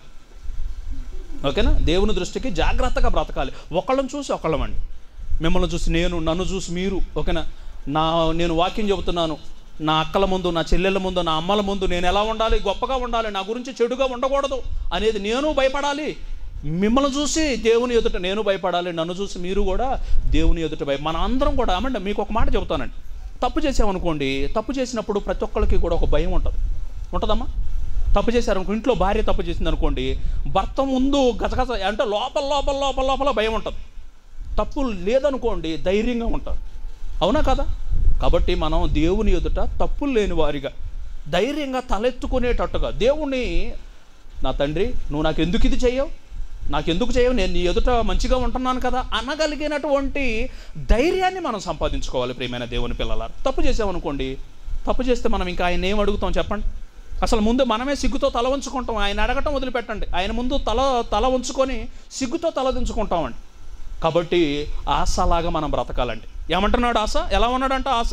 ఓకేనా దేవుని దృష్టికి జాగ్రత్తగా బ్రతకాలి ఒకళ్ళని చూసి ఒకళ్ళమండి మిమ్మల్ని చూసి నేను నన్ను చూసి మీరు ఓకేనా నా నేను వాక్యం చెబుతున్నాను నా అక్కల ముందు నా చెల్లెల ముందు నా అమ్మల ముందు నేను ఎలా ఉండాలి గొప్పగా ఉండాలి నా గురించి చెడుగా ఉండకూడదు అనేది నేను భయపడాలి మిమ్మల్ని చూసి దేవుని ఎదుట నేను భయపడాలి నన్ను చూసి మీరు కూడా దేవుని ఎదుట భయ మన అందరం కూడా అమ్మండి మీకు ఒక మాట చెబుతానండి తప్పు చేసామనుకోండి తప్పు చేసినప్పుడు ప్రతి ఒక్కరికి కూడా ఒక భయం ఉంటుంది ఉంటుందమ్మా తప్పు చేశారనుకో ఇంట్లో భార్య తప్పు చేసింది అనుకోండి భర్త ముందు గజగజ అంటే లోపల లోపల లోపల లోపల భయం ఉంటుంది తప్పు లేదనుకోండి ధైర్యంగా ఉంటారు అవునా కదా కాబట్టి మనం దేవుని ఎదుట తప్పులు లేని వారిగా ధైర్యంగా తలెత్తుకునేటట్టుగా దేవుణ్ణి నా తండ్రి నువ్వు నాకు ఎందుకు ఇది చేయవు నాకు ఎందుకు చేయవు నేను నీ ఎదుట మంచిగా ఉంటున్నాను కదా అనగలిగినటువంటి ధైర్యాన్ని మనం సంపాదించుకోవాలి ప్రియమైన దేవుని పిల్లల తప్పు చేసామనుకోండి తప్పు చేస్తే మనం ఇంకా ఆయన ఏం అడుగుతాం చెప్పండి అసలు ముందు మనమే సిగ్గుతో తల ఉంచుకుంటాం ఆయన అడగటం వదిలిపెట్టండి ఆయన ముందు తల తల ఉంచుకొని సిగ్గుతో తల దించుకుంటామండి కాబట్టి ఆశలాగా మనం బ్రతకాలండి ఏమంటున్నాడు ఆశ ఎలా ఉన్నాడంట ఆశ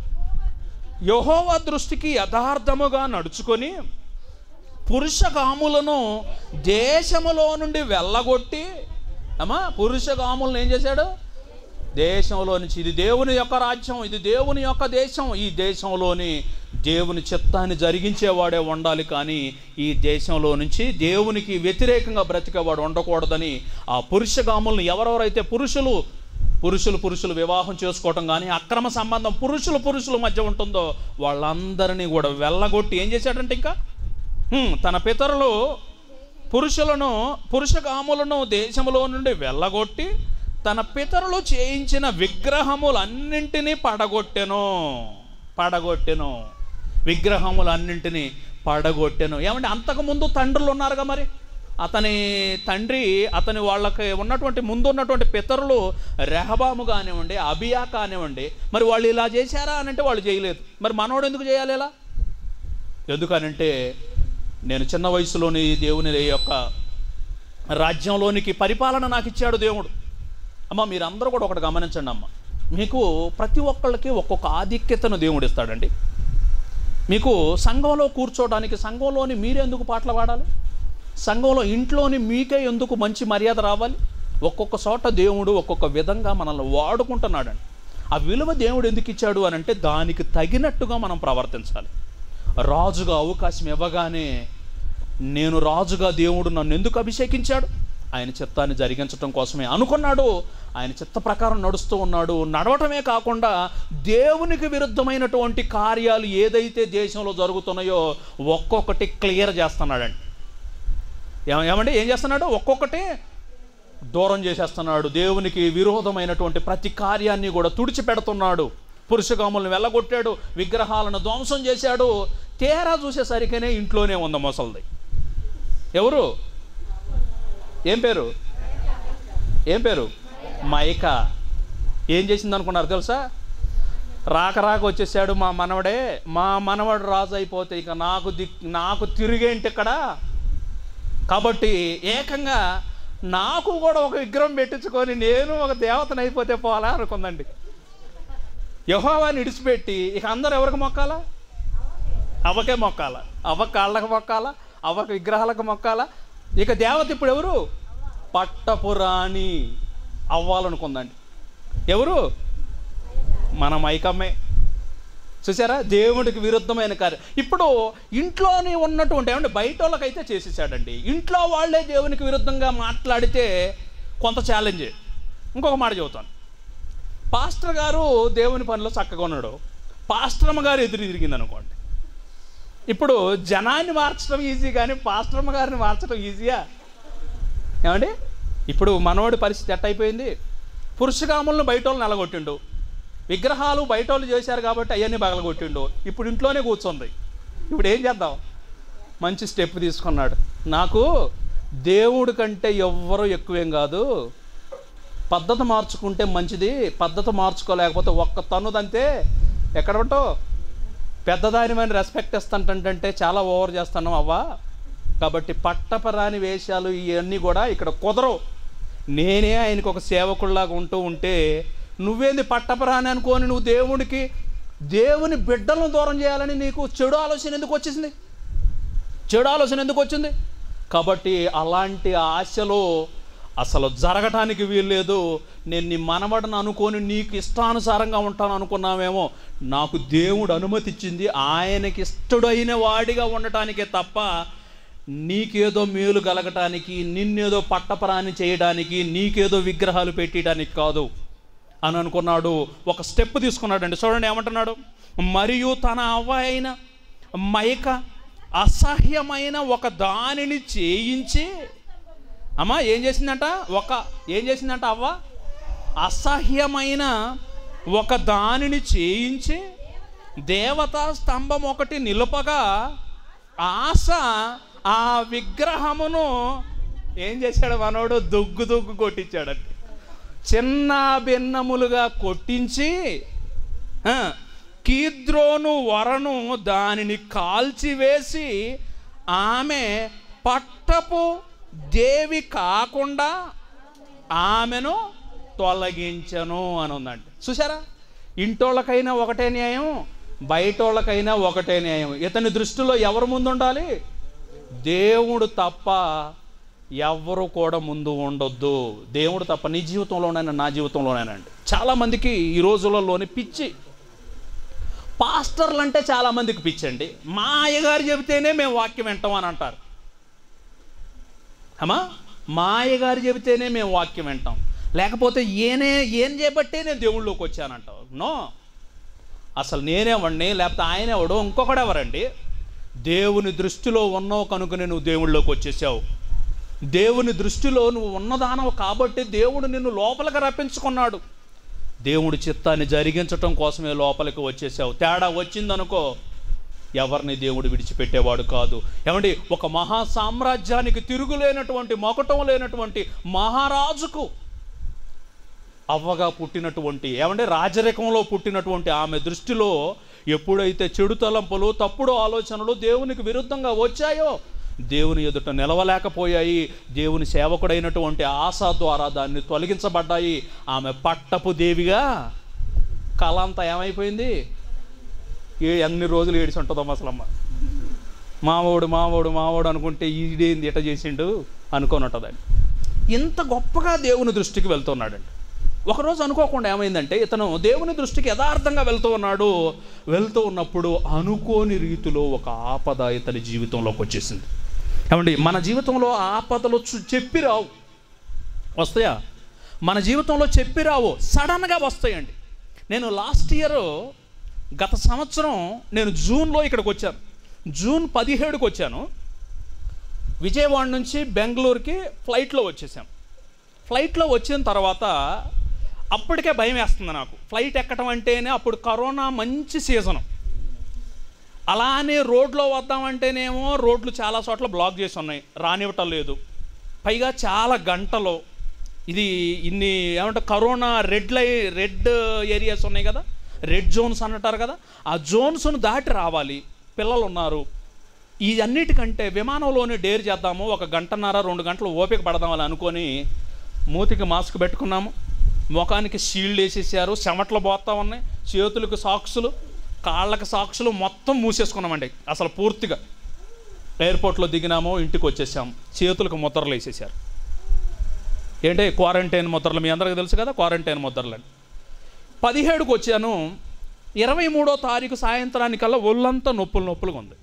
యహోవా దృష్టికి యథార్థముగా నడుచుకొని పురుషగాములను దేశములో నుండి వెళ్ళగొట్టి అమ్మా పురుషగాములను ఏం చేశాడు దేశంలో నుంచి ఇది దేవుని యొక్క రాజ్యం ఇది దేవుని యొక్క దేశం ఈ దేశంలోని దేవుని చిత్తాన్ని జరిగించేవాడే ఉండాలి కానీ ఈ దేశంలో నుంచి దేవునికి వ్యతిరేకంగా బ్రతికేవాడు ఉండకూడదని ఆ పురుషగాములను ఎవరెవరైతే పురుషులు పురుషులు పురుషులు వివాహం చేసుకోవటం కానీ అక్రమ సంబంధం పురుషులు పురుషుల మధ్య ఉంటుందో వాళ్ళందరినీ కూడా వెళ్ళగొట్టి ఏం చేశాడంటే ఇంకా హ్మ్, తన పితరులు పురుషులను పురుషగాములను దేశములో నుండి వెళ్ళగొట్టి తన పితరులు చేయించిన విగ్రహములన్నింటినీ పడగొట్టెను పడగొట్టెను విగ్రహములన్నింటినీ పడగొట్టెను ఏమంటే అంతకుముందు తండ్రులు ఉన్నారుగా మరి అతని తండ్రి అతని వాళ్ళకి ఉన్నటువంటి ముందు ఉన్నటువంటి పితరులు రెహబాము కానివ్వండి అబియా కానివ్వండి మరి వాళ్ళు ఇలా చేశారా అని అంటే వాళ్ళు చేయలేదు మరి మనోడు ఎందుకు చేయాలి ఇలా ఎందుకనంటే నేను చిన్న వయసులోని దేవుని యొక్క రాజ్యంలోనికి పరిపాలన నాకు ఇచ్చాడు దేవుడు అమ్మ మీరందరూ కూడా ఒకటి గమనించండి అమ్మ మీకు ప్రతి ఒక్కళ్ళకి ఒక్కొక్క ఆధిక్యతను దేవుడు ఇస్తాడండి మీకు సంఘంలో కూర్చోవడానికి సంఘంలోని మీరెందుకు పాటలు పాడాలి సంఘంలో ఇంట్లోని మీకే ఎందుకు మంచి మర్యాద రావాలి ఒక్కొక్క చోట దేవుడు ఒక్కొక్క విధంగా మనల్ని వాడుకుంటున్నాడండి ఆ విలువ దేవుడు ఎందుకు ఇచ్చాడు అని అంటే దానికి తగినట్టుగా మనం ప్రవర్తించాలి రాజుగా అవకాశం ఇవ్వగానే నేను రాజుగా దేవుడు నన్ను ఎందుకు అభిషేకించాడు ఆయన చిత్తాన్ని జరిగించడం కోసమే అనుకున్నాడు ఆయన చిత్త ప్రకారం నడుస్తూ ఉన్నాడు నడవటమే కాకుండా దేవునికి విరుద్ధమైనటువంటి కార్యాలు ఏదైతే దేశంలో జరుగుతున్నాయో ఒక్కొక్కటి క్లియర్ చేస్తున్నాడండి ఏమ- ఏమండి ఏం చేస్తున్నాడు ఒక్కొక్కటి దూరం చేసేస్తున్నాడు దేవునికి విరోధమైనటువంటి ప్రతి కార్యాన్ని కూడా తుడిచిపెడుతున్నాడు పురుషగాములను వెళ్ళగొట్టాడు విగ్రహాలను ధ్వంసం చేశాడు తేరా చూసేసరికనే ఇంట్లోనే ఉంది మొసల్ది ఎవరు ఏం పేరు ఏం పేరు మైక ఏం చేసింది అనుకున్నారు తెలుసా రాక రాక వచ్చేసాడు మా మనవడే మా మనవడు రాజు అయిపోతే ఇక నాకు దిక్ నాకు తిరిగేంటి ఇక్కడ కాబట్టి ఏకంగా నాకు కూడా ఒక విగ్రహం పెట్టించుకొని నేను ఒక దేవతను అయిపోతే పోలా అనుకుందండి యహోవాని ఇడిచిపెట్టి ఇక అందరూ ఎవరికి మొక్కాలా అవ్వకే మొక్కాల అవ్వ కాళ్ళకు మొక్కాలా అవ్వకు విగ్రహాలకు మొక్కాలా ఇక దేవత ఇప్పుడు ఎవరు పట్టపురాణి అవ్వాలనుకుందండి ఎవరు మన మైకమ్మే చూసారా దేవుడికి విరుద్ధమైన కార్యం ఇప్పుడు ఇంట్లోనే ఉన్నటువంటి ఏమంటే బయట వాళ్ళకైతే చేసేసాడండి ఇంట్లో వాళ్ళే దేవునికి విరుద్ధంగా మాట్లాడితే కొంత ఛాలెంజ్ ఇంకొక మాట చెబుతాను పాస్టర్ గారు దేవుని పనిలో చక్కగా ఉన్నాడు పాస్టర్మ గారు ఎదురు తిరిగింది అనుకోండి ఇప్పుడు జనాన్ని మార్చడం ఈజీ కానీ పాస్టర్మ గారిని మార్చడం ఈజీయా ఏమండి ఇప్పుడు మనోడి పరిస్థితి ఎట్ట అయిపోయింది పురుషగాములను బయట వాళ్ళు నెలగొట్టిండు విగ్రహాలు బయట వాళ్ళు చేశారు కాబట్టి అవన్నీ పగలగొట్టిండు ఇప్పుడు ఇంట్లోనే కూర్చుంది ఇప్పుడు ఏం చేద్దాం మంచి స్టెప్ తీసుకున్నాడు నాకు దేవుడి కంటే ఎవ్వరూ ఎక్కువేం కాదు పద్ధతి మార్చుకుంటే మంచిది పద్ధతి మార్చుకోలేకపోతే ఒక్క తన్నుదంతే ఎక్కడ ఉంటావు పెద్దదానిమైన రెస్పెక్ట్ ఇస్తాంటంటే చాలా ఓవర్ చేస్తాను అవ్వా కాబట్టి పట్టపరాని వేషాలు ఇవన్నీ కూడా ఇక్కడ కుదరవు నేనే ఆయనకు ఒక సేవకుల్లాగా ఉంటూ ఉంటే నువ్వేంది పట్టపరాని అనుకోని నువ్వు దేవుడికి దేవుని బిడ్డలను దూరం చేయాలని నీకు చెడు ఆలోచన ఎందుకు వచ్చేసింది చెడు ఆలోచన ఎందుకు వచ్చింది కాబట్టి అలాంటి ఆశలు అసలు జరగటానికి వీల్లేదు నేను నీ మనవడను అనుకొని నీకు ఇష్టానుసారంగా ఉంటాను అనుకున్నామేమో నాకు దేవుడు అనుమతి ఇచ్చింది ఆయనకి ఇష్టడైన వాడిగా ఉండటానికే తప్ప నీకేదో మేలు కలగటానికి నిన్నేదో పట్టపరాని చేయడానికి నీకేదో విగ్రహాలు పెట్టడానికి కాదు అని అనుకున్నాడు ఒక స్టెప్ తీసుకున్నాడండి చూడండి ఏమంటున్నాడు మరియు తన అవ్వ అయిన మైక అసహ్యమైన ఒక దానిని చేయించి అమ్మా ఏం చేసిందంట ఒక ఏం చేసిందంట అవ్వ అసహ్యమైన ఒక దానిని చేయించి దేవతా స్తంభం ఒకటి నిలుపగా ఆశ ఆ విగ్రహమును ఏం చేశాడు మనోడు దుగ్గు దుగ్గు కొట్టించాడంట చిన్న భిన్నములుగా కొట్టించి ఆ, కీద్రోను వరను దానిని కాల్చివేసి ఆమె పట్టపు దేవి కాకుండా ఆమెను తొలగించను అని ఉందండి చూసారా ఇంటోళ్ళకైనా ఒకటే న్యాయం బయటోళ్ళకైనా ఒకటే న్యాయం ఇతని దృష్టిలో ఎవరు ముందు ఉండాలి దేవుడు తప్ప ఎవరు కూడా ముందు ఉండొద్దు దేవుడు తప్ప నీ జీవితంలోనైనా నా జీవితంలోనైనండి చాలామందికి ఈ రోజులలోని పిచ్చి పాస్టర్లు అంటే చాలామందికి పిచ్చండి మా అయ్యగారు చెబితేనే మేము వాక్యం వింటాం అని అంటారు అమ్మా మా అయ్యగారు చెబితేనే మేము వాక్యం వింటాం లేకపోతే ఏనే ఏం చేయబట్టే నేను దేవుళ్ళలోకి వచ్చానంటావు నో అసలు నేనేవాడిని లేకపోతే ఆయన ఎవడు ఇంకొకడు ఎవరండి దేవుని దృష్టిలో ఉన్నావు కనుకనే నువ్వు దేవుళ్ళలోకి వచ్చేసావు దేవుని దృష్టిలో నువ్వు ఉన్నదానవు కాబట్టి దేవుడు నిన్ను లోపలికి రప్పించుకున్నాడు దేవుడి చిత్తాన్ని జరిగించటం కోసమే లోపలికి వచ్చేసావు తేడా వచ్చిందనుకో ఎవరిని దేవుడు విడిచిపెట్టేవాడు కాదు ఏమండి ఒక మహా సామ్రాజ్యానికి తిరుగులేనటువంటి మొకటం లేనటువంటి మహారాజుకు అవ్వగా పుట్టినటువంటి ఏమంటే రాజరికంలో పుట్టినటువంటి ఆమె దృష్టిలో ఎప్పుడైతే చెడు తలంపులు తప్పుడు ఆలోచనలు దేవునికి విరుద్ధంగా వచ్చాయో దేవుని ఎదుట నిలవలేకపోయాయి దేవుని సేవకుడైనటువంటి ఆశ ద్వారా దాన్ని తొలగించబడ్డాయి ఆమె పట్టపు దేవిగా కళ అంతా ఏమైపోయింది ఏ అన్ని రోజులు ఏడిచి ఉంటుందో అసలమ్మ మావోడు మావోడు మావోడు అనుకుంటే ఈడేంది ఎట చేసిండు అనుకొని ఉంటుందండి ఇంత గొప్పగా దేవుని దృష్టికి వెళ్తున్నాడండి ఒకరోజు అనుకోకుండా ఏమైందంటే ఇతను దేవుని దృష్టికి యథార్థంగా వెళ్తూ ఉన్నాడు వెళ్తూ ఉన్నప్పుడు అనుకోని రీతిలో ఒక ఆపద ఇతని జీవితంలోకి వచ్చేసింది ఏమండి మన జీవితంలో ఆపదలు చు- చెప్పి రావు వస్తాయా మన జీవితంలో చెప్పి రావు సడన్గా వస్తాయండి నేను లాస్ట్ ఇయర్ గత సంవత్సరం నేను జూన్లో ఇక్కడికి వచ్చాను జూన్ పదిహేడుకి వచ్చాను విజయవాడ నుంచి బెంగళూరుకి ఫ్లైట్లో వచ్చేసాం ఫ్లైట్లో వచ్చిన తర్వాత అప్పటికే భయం వేస్తుంది నాకు ఫ్లైట్ ఎక్కడం అంటేనే అప్పుడు కరోనా మంచి సీజను అలానే రోడ్లో వద్దామంటేనేమో రోడ్లు చాలా చోట్ల బ్లాక్ చేసి ఉన్నాయి రానివ్వటం లేదు పైగా చాలా గంటలు ఇది ఇన్ని ఏమంటే కరోనా రెడ్ లై రెడ్ ఏరియాస్ ఉన్నాయి కదా రెడ్ జోన్స్ అంటారు కదా ఆ జోన్స్ను దాటి రావాలి పిల్లలు ఉన్నారు ఈ అన్నిటికంటే విమానంలోనే డేర్ చేద్దాము ఒక గంటన్నర రెండు గంటలు ఓపిక పడదామని అనుకొని మూతికి మాస్క్ పెట్టుకున్నాము ముఖానికి షీల్డ్ వేసేసారు చెమటలు పోతా ఉన్నాయి చేతులకు సాక్సులు కాళ్ళకి సాక్సులు మొత్తం మూసేసుకున్నామండి అసలు పూర్తిగా ఎయిర్పోర్ట్లో దిగినాము ఇంటికి వచ్చేసాం చేతులకు ముద్రలు వేసేసారు ఏంటి క్వారంటైన్ ముద్రలు మీ అందరికీ తెలుసు కదా క్వారంటైన్ ముద్రలు అని పదిహేడుకి వచ్చాను ఇరవై మూడో తారీఖు సాయంత్రానికల్లా ఒళ్ళంతా నొప్పులు నొప్పులుగా ఉంది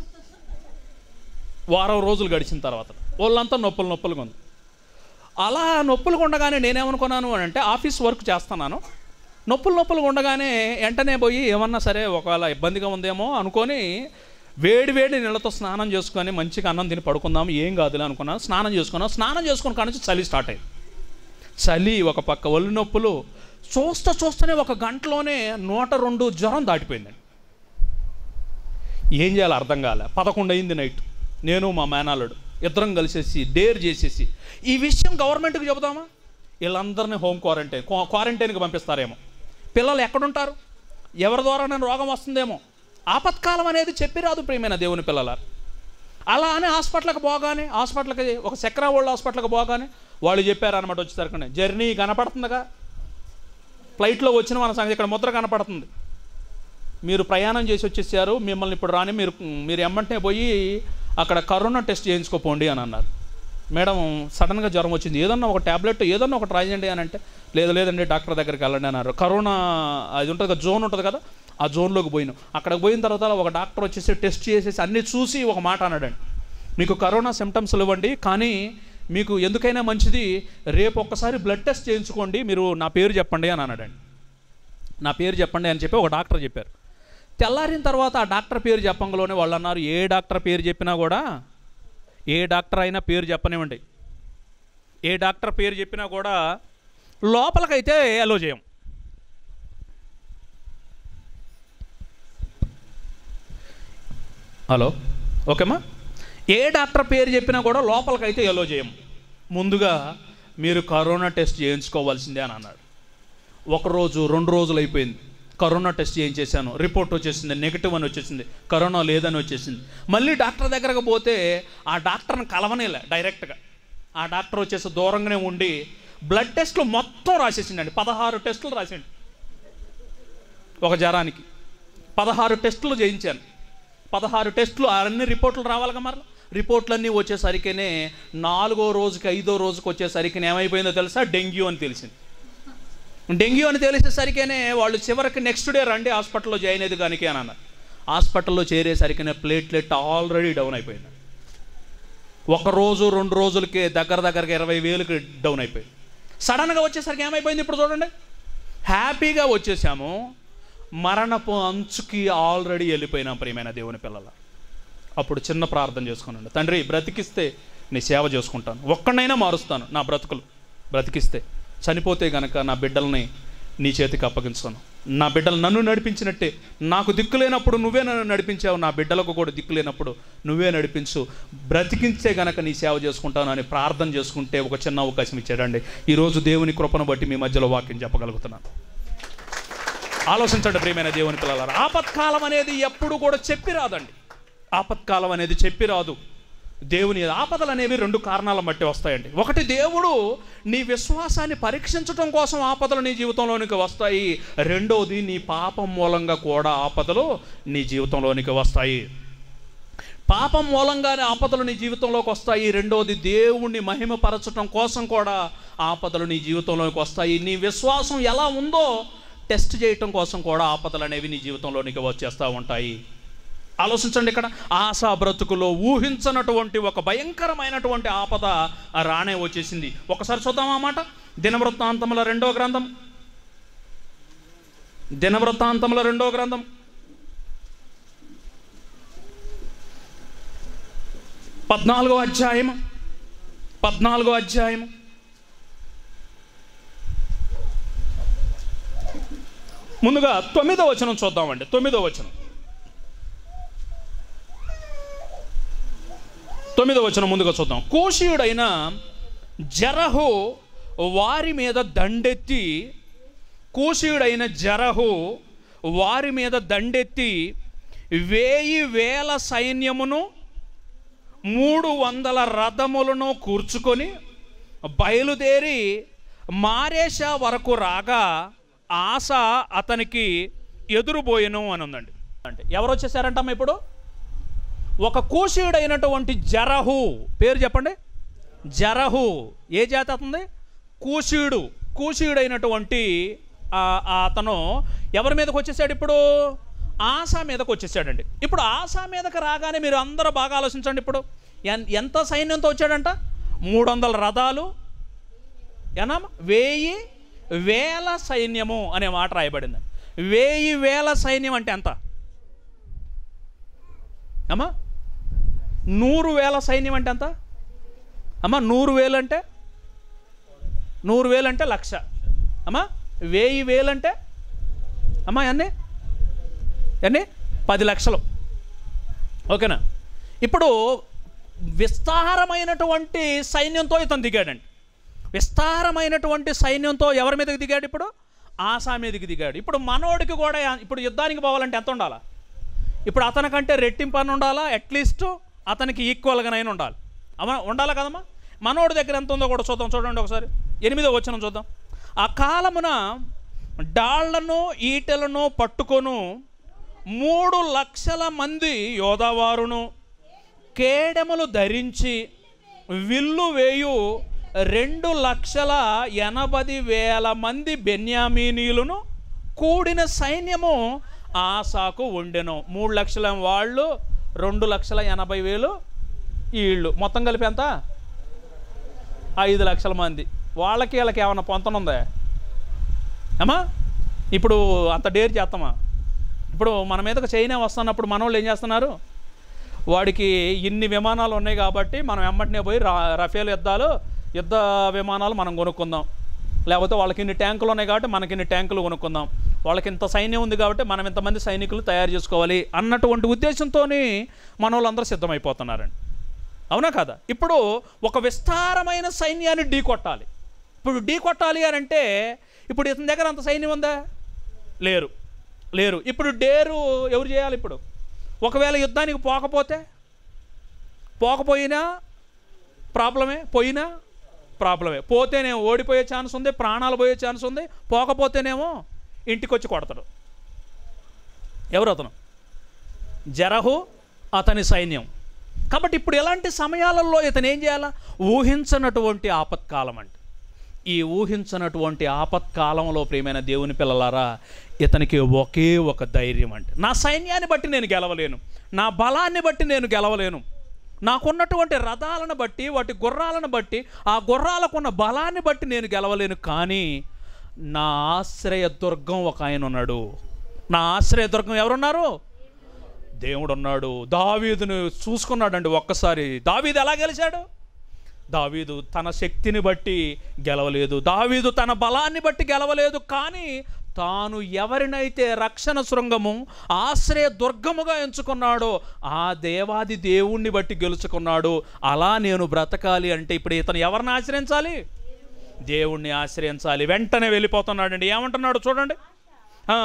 వారం రోజులు గడిచిన తర్వాత ఒళ్ళంతా నొప్పులు నొప్పులుగా ఉంది అలా నొప్పులుగా ఉండగానే నేనేమనుకున్నాను అని అంటే ఆఫీస్ వర్క్ చేస్తున్నాను నొప్పులు నొప్పులుగా ఉండగానే వెంటనే పోయి ఏమన్నా సరే ఒకవేళ ఇబ్బందిగా ఉందేమో అనుకొని వేడి వేడి నీళ్ళతో స్నానం చేసుకొని మంచిగా అన్నం తిని పడుకుందాం ఏం కాదులే అనుకున్నాను స్నానం చేసుకున్నాను స్నానం చేసుకుని కాడ నుంచి చలి స్టార్ట్ అయింది చలి ఒక పక్క ఒళ్ళు నొప్పులు చూస్తా చూస్తూనే ఒక గంటలోనే నూట రెండు జ్వరం దాటిపోయిందండి ఏం చేయాలో అర్థం కాలే పదకొండు అయింది నైట్ నేను మా మేనాలుడు ఇద్దరం కలిసేసి డేర్ చేసేసి ఈ విషయం గవర్నమెంట్కి చెబుదామా వీళ్ళందరినీ హోమ్ క్వారంటైన్ క్వారంటైన్కి పంపిస్తారేమో పిల్లలు ఎక్కడుంటారు ఎవరి ద్వారా నేను రోగం వస్తుందేమో ఆపత్కాలం అనేది చెప్పి రాదు ప్రియమైన దేవుని పిల్లలారు అలా అని హాస్పిటల్కి పోగానే హాస్పిటల్కి ఒక చక్ర ఓల్డ్ హాస్పిటల్కి పోగానే వాళ్ళు చెప్పారు అనమాట వచ్చేసరికి జర్నీ కనపడుతుందిగా ఫ్లైట్లో వచ్చిన మన సంగతి ఇక్కడ ముద్ర కనపడుతుంది మీరు ప్రయాణం చేసి వచ్చేసారు మిమ్మల్ని ఇప్పుడు రాని మీరు మీరు ఎమ్మంటే పోయి అక్కడ కరోనా టెస్ట్ చేయించుకోపోండి అని అన్నారు మేడం సడన్గా జ్వరం వచ్చింది ఏదన్నా ఒక ట్యాబ్లెట్ ఏదన్నా ఒకటి రాయండి అని అంటే లేదు లేదండి డాక్టర్ దగ్గరికి వెళ్ళండి అన్నారు కరోనా అది ఉంటుంది కదా జోన్ ఉంటుంది కదా ఆ జోన్లోకి పోయినాం అక్కడికి పోయిన తర్వాత ఒక డాక్టర్ వచ్చేసి టెస్ట్ చేసేసి అన్నీ చూసి ఒక మాట అన్నాడండి మీకు కరోనా సిమ్టమ్స్లు ఇవ్వండి కానీ మీకు ఎందుకైనా మంచిది రేపు ఒక్కసారి బ్లడ్ టెస్ట్ చేయించుకోండి మీరు నా పేరు చెప్పండి అని అన్నాడండి నా పేరు చెప్పండి అని చెప్పి ఒక డాక్టర్ చెప్పారు తెల్లారిన తర్వాత ఆ డాక్టర్ పేరు చెప్పంగలోనే వాళ్ళు అన్నారు ఏ డాక్టర్ పేరు చెప్పినా కూడా ఏ డాక్టర్ అయినా పేరు చెప్పనివ్వండి ఏ డాక్టర్ పేరు చెప్పినా కూడా లోపలికైతే అలో చేయం హలో ఓకేమా ఏ డాక్టర్ పేరు చెప్పినా కూడా లోపలికైతే ఎలో చేయం ముందుగా మీరు కరోనా టెస్ట్ చేయించుకోవాల్సిందే అని అన్నాడు ఒక రోజు రెండు రోజులు అయిపోయింది కరోనా టెస్ట్ చేయించేశాను రిపోర్ట్ వచ్చేసింది నెగిటివ్ అని వచ్చేసింది కరోనా లేదని వచ్చేసింది మళ్ళీ డాక్టర్ దగ్గరకు పోతే ఆ డాక్టర్ని కలవనేలే డైరెక్ట్గా ఆ డాక్టర్ వచ్చేసి దూరంగానే ఉండి బ్లడ్ టెస్ట్లు మొత్తం రాసేసిండండి పదహారు టెస్టులు రాసిండు ఒక జ్వరానికి పదహారు టెస్టులు చేయించాను పదహారు టెస్టులు అన్ని రిపోర్ట్లు రావాలిగా మరి రిపోర్ట్లన్నీ వచ్చేసరికినే నాలుగో రోజుకి ఐదో రోజుకి వచ్చేసరికి ఏమైపోయిందో తెలుసా డెంగ్యూ అని తెలిసింది డెంగ్యూ అని తెలిసేసరికేనే వాళ్ళు చివరికి నెక్స్ట్ డే రండి హాస్పిటల్లో జాయిన్ అయ్యేది కానీ అని అన్నారు హాస్పిటల్లో చేరేసరికినే ప్లేట్లెట్ ఆల్రెడీ డౌన్ అయిపోయింది ఒక రోజు రెండు రోజులకి దగ్గర దగ్గరగా ఇరవై వేలకి డౌన్ అయిపోయింది సడన్గా వచ్చేసరికి ఏమైపోయింది ఇప్పుడు చూడండి హ్యాపీగా వచ్చేసాము మరణపు అంచుకి ఆల్రెడీ వెళ్ళిపోయినాం ప్రియమైన దేవుని పిల్లల అప్పుడు చిన్న ప్రార్థన చేసుకున్నాను తండ్రి బ్రతికిస్తే నీ సేవ చేసుకుంటాను ఒక్కడైనా మారుస్తాను నా బ్రతుకులు బ్రతికిస్తే చనిపోతే గనక నా బిడ్డల్ని నీ చేతికి అప్పగించాను నా బిడ్డలు నన్ను నడిపించినట్టే నాకు దిక్కు లేనప్పుడు నువ్వే నన్ను నడిపించావు నా బిడ్డలకు కూడా దిక్కు లేనప్పుడు నువ్వే నడిపించు బ్రతికించే గనక నీ సేవ చేసుకుంటాను అని ప్రార్థన చేసుకుంటే ఒక చిన్న అవకాశం ఇచ్చాడండి ఈరోజు దేవుని కృపను బట్టి మీ మధ్యలో వాక్యం చెప్పగలుగుతున్నాను ఆలోచించండి ప్రియమైన దేవుని పిల్లలారా ఆపత్కాలం అనేది ఎప్పుడు కూడా చెప్పి రాదండి ఆపత్కాలం అనేది చెప్పి రాదు దేవుని ఆపదలు అనేవి రెండు కారణాలను బట్టి వస్తాయండి ఒకటి దేవుడు నీ విశ్వాసాన్ని పరీక్షించడం కోసం ఆపదలు నీ జీవితంలోనికి వస్తాయి రెండోది నీ పాపం మూలంగా కూడా ఆపదలు నీ జీవితంలోనికి వస్తాయి పాపం మూలంగానే ఆపదలు నీ జీవితంలోకి వస్తాయి రెండోది దేవుణ్ణి మహిమపరచడం కోసం కూడా ఆపదలు నీ జీవితంలోకి వస్తాయి నీ విశ్వాసం ఎలా ఉందో టెస్ట్ చేయటం కోసం కూడా ఆపదలు అనేవి నీ జీవితంలోనికి వచ్చేస్తూ ఉంటాయి ఆలోచించండి ఇక్కడ ఆశా బ్రతుకులో ఊహించనటువంటి ఒక భయంకరమైనటువంటి ఆపద రానే వచ్చేసింది ఒకసారి చూద్దాం ఆ మాట దినవృత్తాంతముల రెండో గ్రంథం దినవృత్తాంతముల రెండో గ్రంథం పద్నాలుగో అధ్యాయం పద్నాలుగో అధ్యాయం ముందుగా తొమ్మిదో వచనం చూద్దామండి తొమ్మిదో వచనం తొమ్మిదో వచనం ముందుగా చూద్దాం కోషీయుడైన జరహు వారి మీద దండెత్తి కూషీయుడైన జరహు వారి మీద దండెత్తి వేయి వేల సైన్యమును మూడు వందల రథములను కూర్చుకొని బయలుదేరి మారేష వరకు రాగా ఆశ అతనికి ఎదురుబోయెను అని ఉందండి అంటే ఎవరు వచ్చేసారంటమ్మా ఇప్పుడు ఒక కూషీయుడైనటువంటి జరహు పేరు చెప్పండి జరహు ఏ జాతి అతనిది కూషీయుడు కూషీయుడైనటువంటి ఆ- ఆ అతను ఎవరి మీదకి వచ్చేసాడు ఇప్పుడు ఆశా మీదకి వచ్చేసాడండి ఇప్పుడు ఆశా మీదకి రాగానే మీరు అందరూ బాగా ఆలోచించండి ఇప్పుడు ఎన్- ఎంత సైన్యంతో వచ్చాడంట మూడు వందల రథాలు ఏనా వేయి వేల సైన్యము అనే మాట రాయబడింది వేయి వేల సైన్యం అంటే ఎంత అమ్మా నూరు వేల సైన్యం అంటే ఎంత అమ్మా నూరు వేలు అంటే నూరు వేలు అంటే లక్ష అమ్మా వెయ్యి వేలు అంటే అమ్మా ఎన్ని ఎన్ని పది లక్షలు ఓకేనా ఇప్పుడు విస్తారమైనటువంటి సైన్యంతో ఇతను దిగాడండి విస్తారమైనటువంటి సైన్యంతో ఎవరి మీదకి దిగాడు ఇప్పుడు ఆశా మీదకి దిగాడు ఇప్పుడు మనోడికి కూడా ఇప్పుడు యుద్ధానికి పోవాలంటే ఎంత ఉండాలా ఇప్పుడు అతనికంటే రెట్టింపు అని ఉండాలా అట్లీస్ట్ అతనికి ఈక్వల్గానైనా ఉండాలి అమ్మ ఉండాలా కదమ్మా మనోడి దగ్గర ఎంత ఉందో కూడా చూద్దాం చూడండి ఒకసారి ఎనిమిదో వచ్చిన చూద్దాం ఆ కాలమున డాళ్లను ఈటెలను పట్టుకొను మూడు లక్షల మంది యోధావారును కేడెములు ధరించి విల్లు వేయు రెండు లక్షల ఎనభై వేల మంది బెన్యామీనీయులను కూడిన సైన్యము ఆసాకు ఉండెను మూడు లక్షల వాళ్ళు రెండు లక్షల ఎనభై వేలు వీళ్ళు మొత్తం కలిపి ఎంత ఐదు లక్షల మంది వాళ్ళకి వీళ్ళకి ఏమన్నా పొంతనుందా అమ్మా ఇప్పుడు అంత డేర్ చేస్తామా ఇప్పుడు మన మీదకి చైనా వస్తున్నప్పుడు మన వాళ్ళు ఏం చేస్తున్నారు వాడికి ఇన్ని విమానాలు ఉన్నాయి కాబట్టి మనం వెంబటనే పోయి రా రఫేల్ యుద్ధాలు యుద్ధ విమానాలు మనం కొనుక్కుందాం లేకపోతే వాళ్ళకి ఇన్ని ట్యాంకులు ఉన్నాయి కాబట్టి మనకి ఇన్ని ట్యాంకులు కొనుక్కుందాం వాళ్ళకి ఇంత సైన్యం ఉంది కాబట్టి మనం ఇంతమంది సైనికులు తయారు చేసుకోవాలి అన్నటువంటి ఉద్దేశంతో మన వాళ్ళందరూ సిద్ధమైపోతున్నారండి అవునా కదా ఇప్పుడు ఒక విస్తారమైన సైన్యాన్ని ఢీ కొట్టాలి ఇప్పుడు ఢీ కొట్టాలి అని అంటే ఇప్పుడు ఇతని దగ్గర అంత సైన్యం ఉందా లేరు లేరు ఇప్పుడు డేరు ఎవరు చేయాలి ఇప్పుడు ఒకవేళ యుద్ధానికి పోకపోతే పోకపోయినా ప్రాబ్లమే పోయినా ప్రాబ్లమే పోతేనేమో ఓడిపోయే ఛాన్స్ ఉంది ప్రాణాలు పోయే ఛాన్స్ ఉంది పోకపోతేనేమో ఇంటికి వచ్చి కొడతాడు ఎవరు అతను జరహు అతని సైన్యం కాబట్టి ఇప్పుడు ఎలాంటి సమయాలలో ఇతను ఏం చేయాలా ఊహించనటువంటి ఆపత్కాలం అంటే ఈ ఊహించనటువంటి ఆపత్కాలంలో ప్రియమైన దేవుని పిల్లలారా ఇతనికి ఒకే ఒక ధైర్యం అంటే నా సైన్యాన్ని బట్టి నేను గెలవలేను నా బలాన్ని బట్టి నేను గెలవలేను నాకున్నటువంటి రథాలను బట్టి వాటి గుర్రాలను బట్టి ఆ గుర్రాలకున్న బలాన్ని బట్టి నేను గెలవలేను కానీ నా ఆశ్రయ దుర్గం ఒక ఆయన ఉన్నాడు నా ఆశ్రయ దుర్గం ఎవరున్నారు దేవుడు ఉన్నాడు దావీదును చూసుకున్నాడండి ఒక్కసారి దావీదు ఎలా గెలిచాడు దావీదు తన శక్తిని బట్టి గెలవలేదు దావీదు తన బలాన్ని బట్టి గెలవలేదు కానీ తాను ఎవరినైతే రక్షణ శృంగము ఆశ్రయ దుర్గముగా ఎంచుకున్నాడో ఆ దేవాది దేవుణ్ణి బట్టి గెలుచుకున్నాడు అలా నేను బ్రతకాలి అంటే ఇప్పుడు ఇతను ఎవరిని ఆశ్రయించాలి దేవుణ్ణి ఆశ్రయించాలి వెంటనే వెళ్ళిపోతున్నాడండి ఏమంటున్నాడు చూడండి ఆ,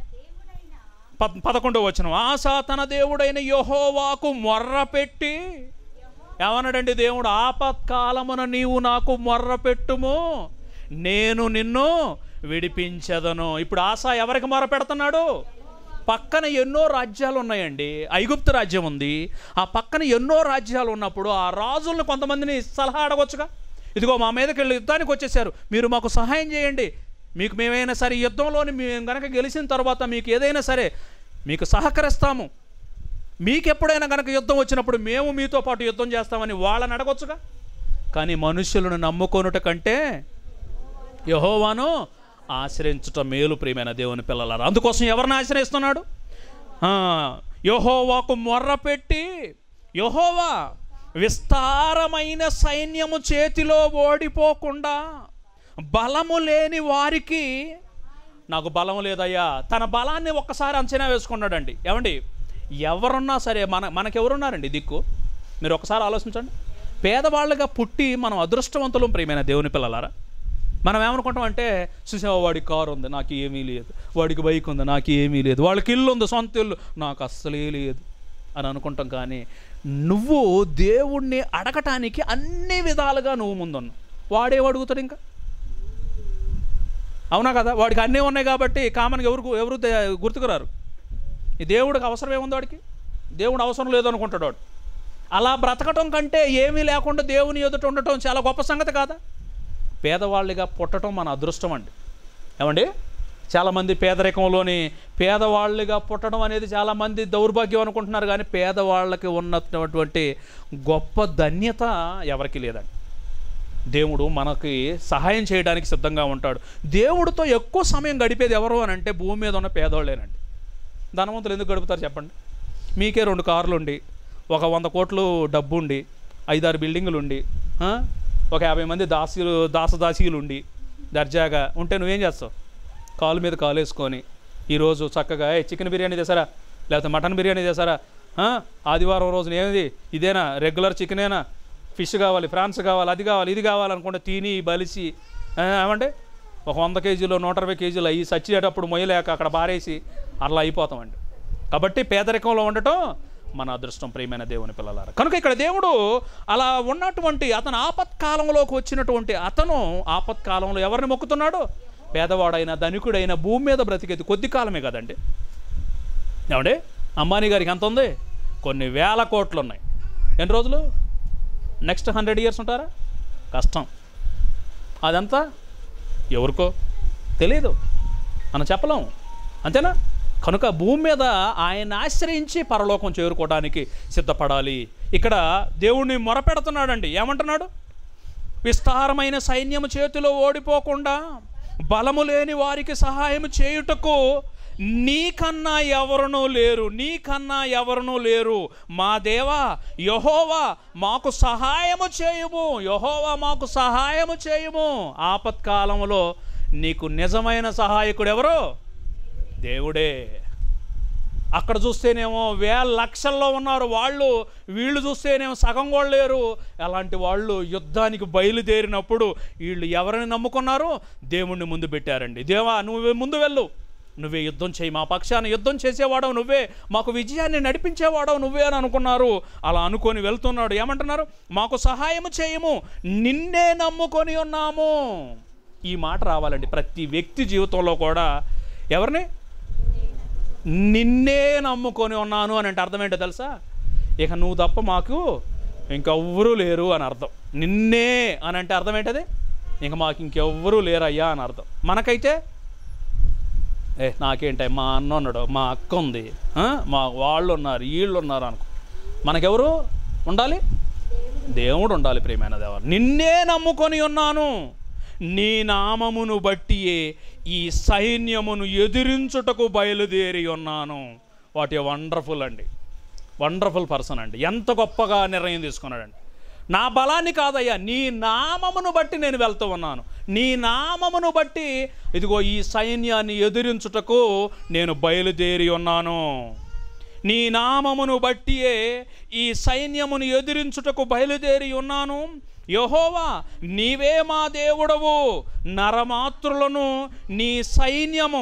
పద్ పదకొండవ వచనం ఆశ తన దేవుడైన యహోవాకు మొర్ర పెట్టి ఏమన్నాడండి దేవుడు ఆపత్కాలమున నీవు నాకు మొర్ర పెట్టుము నేను నిన్ను విడిపించదను ఇప్పుడు ఆశ ఎవరికి మొర్ర పెడుతున్నాడు పక్కన ఎన్నో రాజ్యాలు ఉన్నాయండి ఐగుప్తు రాజ్యం ఉంది ఆ పక్కన ఎన్నో రాజ్యాలు ఉన్నప్పుడు ఆ రాజులను కొంతమందిని సలహా అడగొచ్చుగా ఇదిగో మా మీదకి వెళ్ళి యుద్ధానికి వచ్చేసారు మీరు మాకు సహాయం చేయండి మీకు మేమైనా సరే ఈ యుద్ధంలోని మేము గనక గెలిచిన తర్వాత మీకు ఏదైనా సరే మీకు సహకరిస్తాము మీకు ఎప్పుడైనా కనుక యుద్ధం వచ్చినప్పుడు మేము మీతో పాటు యుద్ధం చేస్తామని వాళ్ళని అడగొచ్చుగా కానీ మనుషులను నమ్ముకొనుట కంటే యహోవాను ఆశ్రయించుట మేలు ప్రియమైన దేవుని పిల్లలారా అందుకోసం ఎవరిని ఆశ్రయిస్తున్నాడు ఆ, యెహోవాకు మొర్ర పెట్టి యహోవా విస్తారమైన సైన్యము చేతిలో ఓడిపోకుండా బలము లేని వారికి నాకు బలం లేదయ్యా తన బలాన్ని ఒక్కసారి అంచనా వేసుకున్నాడండి ఏమండి ఎవరున్నా సరే మన మనకెవరున్నారండి దిక్కు మీరు ఒకసారి ఆలోచించండి పేదవాళ్ళుగా పుట్టి మనం అదృష్టవంతులం ప్రియమైన దేవుని పిల్లలారా మనం ఏమనుకుంటాం అంటే చూసావా వాడికి కారు ఉంది నాకు ఏమీ లేదు వాడికి బైక్ ఉంది నాకు ఏమీ లేదు వాళ్ళకి ఇల్లు ఉంది సొంత ఇల్లు నాకు అస్సలే లేదు అని అనుకుంటాం కానీ నువ్వు దేవుణ్ణి అడగటానికి అన్ని విధాలుగా నువ్వు ముందున్నావు వాడేం అడుగుతాడు ఇంకా అవునా కదా వాడికి అన్నీ ఉన్నాయి కాబట్టి కామన్గా ఎవరు ఎవరు దే- గుర్తుకురారు ఈ దేవుడికి అవసరం ఏముంది వాడికి దేవుడు అవసరం లేదు అనుకుంటాడు వాడు అలా బ్రతకటం కంటే ఏమీ లేకుండా దేవుని ఎదుట ఉండటం చాలా గొప్ప సంగతి కాదా పేదవాళ్ళుగా పుట్టడం మన అదృష్టం అండి ఏమండి చాలామంది పేదరికంలోని పేదవాళ్ళుగా పుట్టడం అనేది చాలామంది దౌర్భాగ్యం అనుకుంటున్నారు కానీ పేదవాళ్ళకి ఉన్నటువంటి గొప్ప ధన్యత ఎవరికి లేదండి దేవుడు మనకి సహాయం చేయడానికి సిద్ధంగా ఉంటాడు దేవుడితో ఎక్కువ సమయం గడిపేది ఎవరు అని అంటే భూమి మీద ఉన్న పేదవాళ్ళేనండి ధనవంతులు ఎందుకు గడుపుతారు చెప్పండి మీకే రెండు కార్లు ఉండి ఒక వంద కోట్లు డబ్బు ఉండి ఐదారు బిల్డింగులు ఉండి ఆ? ఒక యాభై మంది దాసీలు దాసదాసీలు ఉండి దర్జాగా ఉంటే నువ్వేం చేస్తావు కాలు మీద కాలు వేసుకొని ఈరోజు చక్కగా ఏ చికెన్ బిర్యానీ చేశారా లేకపోతే మటన్ బిర్యానీ చేశారా ఆ? ఆదివారం రోజున ఏమిది ఇదేనా రెగ్యులర్ చికెనేనా ఫిష్ కావాలి ఫ్రాన్స్ కావాలి అది కావాలి ఇది కావాలనుకుంటే తిని బలిసి ఆ, ఏమంటే ఒక వంద కేజీలు నూట ఇరవై కేజీలు అయ్యి చచ్చేటప్పుడు మొయ్యలేక అక్కడ బారేసి అట్లా అయిపోతామండి కాబట్టి పేదరికంలో ఉండటం మన అదృష్టం ప్రియమైన దేవుని పిల్లలారా కనుక ఇక్కడ దేవుడు అలా ఉన్నటువంటి అతను ఆపత్కాలంలోకి వచ్చినటువంటి అతను ఆపత్కాలంలో ఎవరిని మొక్కుతున్నాడు పేదవాడైన ధనికుడైన భూమి మీద బ్రతికేది కొద్ది కాలమే కదండి ఏమండి అంబానీ గారికి ఎంత ఉంది కొన్ని వేల కోట్లు ఉన్నాయి ఎన్ని రోజులు నెక్స్ట్ హండ్రెడ్ ఇయర్స్ ఉంటారా కష్టం అదంతా ఎవరికో తెలియదు మనం చెప్పలేం అంతేనా కనుక భూమి మీద ఆయన ఆశ్రయించి పరలోకం చేరుకోవడానికి సిద్ధపడాలి ఇక్కడ దేవుణ్ణి మొరపెడుతున్నాడండి ఏమంటున్నాడు విస్తారమైన సైన్యము చేతిలో ఓడిపోకుండా బలము లేని వారికి సహాయం చేయుటకు నీకన్నా ఎవరునూ లేరు నీకన్నా ఎవరునూ లేరు మా దేవా యహోవా మాకు సహాయము చేయుము యహోవా మాకు సహాయము చేయుము ఆపత్కాలంలో నీకు నిజమైన సహాయకుడు ఎవరు దేవుడే అక్కడ చూస్తేనేమో వేల లక్షల్లో ఉన్నారు వాళ్ళు వీళ్ళు చూస్తేనేమో సగం కూడా లేరు అలాంటి వాళ్ళు యుద్ధానికి బయలుదేరినప్పుడు వీళ్ళు ఎవరిని నమ్ముకున్నారు దేవుణ్ణి ముందు పెట్టారండి దేవా నువ్వు ముందు వెళ్ళు నువ్వే యుద్ధం చేయి మా పక్షాన యుద్ధం చేసేవాడవు నువ్వే మాకు విజయాన్ని నడిపించేవాడవు నువ్వే అని అనుకున్నారు అలా అనుకొని వెళ్తున్నాడు ఏమంటున్నారు మాకు సహాయం చేయము నిన్నే నమ్ముకొని ఉన్నాము ఈ మాట రావాలండి ప్రతి వ్యక్తి జీవితంలో కూడా ఎవరిని నిన్నే నమ్ముకొని ఉన్నాను అని అంటే అర్థం ఏంటో తెలుసా ఇక నువ్వు తప్ప మాకు ఇంకెవ్వరూ లేరు అని అర్థం నిన్నే అని అంటే అర్థం ఏంటది ఇంక మాకు ఇంకెవ్వరూ లేరయ్యా అని అర్థం మనకైతే ఏ నాకేంటి మా అన్న ఉన్నాడు మా అక్క ఉంది ఆ? మా వాళ్ళు ఉన్నారు వీళ్ళు ఉన్నారు అనుకో మనకెవరు ఉండాలి దేవుడు ఉండాలి ప్రియమైన దేవ నిన్నే నమ్ముకొని ఉన్నాను నీ నామమును బట్టియే ఈ సైన్యమును ఎదిరించుటకు బయలుదేరి ఉన్నాను వాటి వండర్ఫుల్ అండి వండర్ఫుల్ పర్సన్ అండి ఎంత గొప్పగా నిర్ణయం తీసుకున్నాడండి నా బలాన్ని కాదయ్యా నీ నామమును బట్టి నేను వెళ్తూ ఉన్నాను నీ నామమును బట్టి ఇదిగో ఈ సైన్యాన్ని ఎదిరించుటకు నేను బయలుదేరి ఉన్నాను నీ నామమును బట్టియే ఈ సైన్యమును ఎదిరించుటకు బయలుదేరి ఉన్నాను యహోవా నీవే మా దేవుడవు నరమాతృలను నీ సైన్యము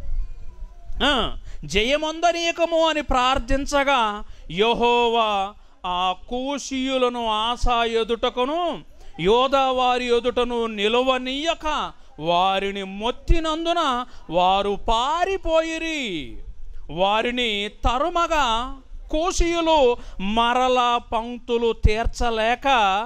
ఆ, జయమందనీయకము అని ప్రార్థించగా యహోవా ఆ కూషియులను ఆశా ఎదుటకును యోధా వారి ఎదుటను నిలవనీయక వారిని మొత్తినందున వారు పారిపోయిరి వారిని తరుమగా కూషియులు మరల పంక్తులు తీర్చలేక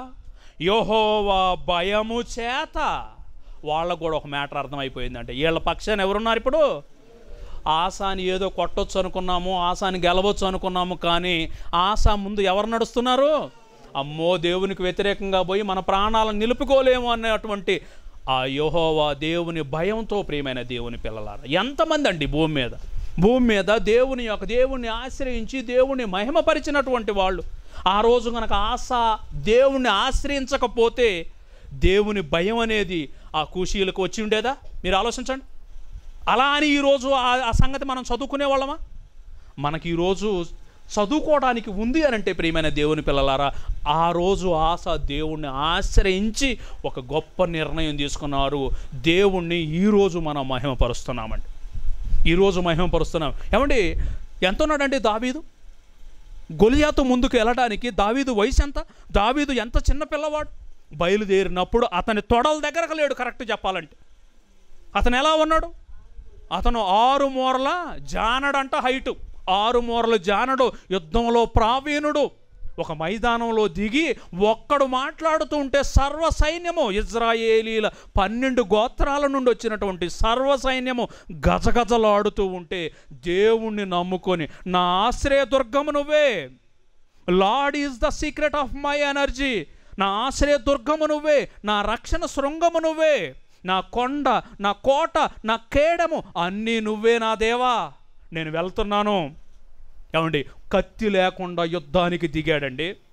యహోవా భయము చేత వాళ్ళకు కూడా ఒక మ్యాటర్ అర్థమైపోయిందంటే వీళ్ళ పక్షాన ఎవరున్నారు ఇప్పుడు ఆశాని ఏదో కొట్టొచ్చు అనుకున్నాము ఆశాని గెలవచ్చు అనుకున్నాము కానీ ఆశ ముందు ఎవరు నడుస్తున్నారు అమ్మో దేవునికి వ్యతిరేకంగా పోయి మన ప్రాణాలను నిలుపుకోలేము అన్నటువంటి ఆ యహోవా దేవుని భయంతో ప్రియమైన దేవుని పిల్లలారా ఎంతమంది అండి భూమి మీద భూమి మీద దేవుని యొక్క దేవుణ్ణి ఆశ్రయించి దేవుణ్ణి మహిమపరిచినటువంటి వాళ్ళు ఆ రోజు కనుక ఆశ దేవుణ్ణి ఆశ్రయించకపోతే దేవుని భయం అనేది ఆ కూషీలకు వచ్చి ఉండేదా మీరు ఆలోచించండి అలా అని ఈరోజు ఆ ఆ సంగతి మనం చదువుకునే వాళ్ళమా మనకి ఈరోజు చదువుకోవడానికి ఉంది అని అంటే ప్రియమైన దేవుని పిల్లలారా ఆ రోజు ఆశ దేవుణ్ణి ఆశ్రయించి ఒక గొప్ప నిర్ణయం తీసుకున్నారు దేవుణ్ణి ఈరోజు మనం మహిమపరుస్తున్నామండి ఈరోజు మహిమపరుస్తున్నాం ఏమండి ఎంత ఉన్నాడండి దావీదు గొలియాతో ముందుకు వెళ్ళడానికి దావీదు వయసు ఎంత దావీదు ఎంత చిన్న పిల్లవాడు బయలుదేరినప్పుడు అతని తొడల దగ్గరకు లేడు కరెక్ట్ చెప్పాలంటే అతను ఎలా ఉన్నాడు అతను ఆరు మూరల జానడంట హైటు ఆరు మూరల జానడు యుద్ధంలో ప్రావీణుడు ఒక మైదానంలో దిగి ఒక్కడు మాట్లాడుతూ ఉంటే సర్వ సైన్యము ఇజ్రాయేలీల పన్నెండు గోత్రాల నుండి వచ్చినటువంటి సర్వ సైన్యము గజగజలాడుతూ ఉంటే దేవుణ్ణి నమ్ముకొని నా ఆశ్రయదుర్గము నువ్వే lord is the secret of my energy నా ఆశ్రయ దుర్గము నువ్వే నా రక్షణ శృంగము నువ్వే నా కొండ నా కోట నా కేడము అన్నీ నువ్వే నా దేవా నేను వెళ్తున్నాను ఏమండి కత్తి లేకుండా యుద్ధానికి దిగాడండి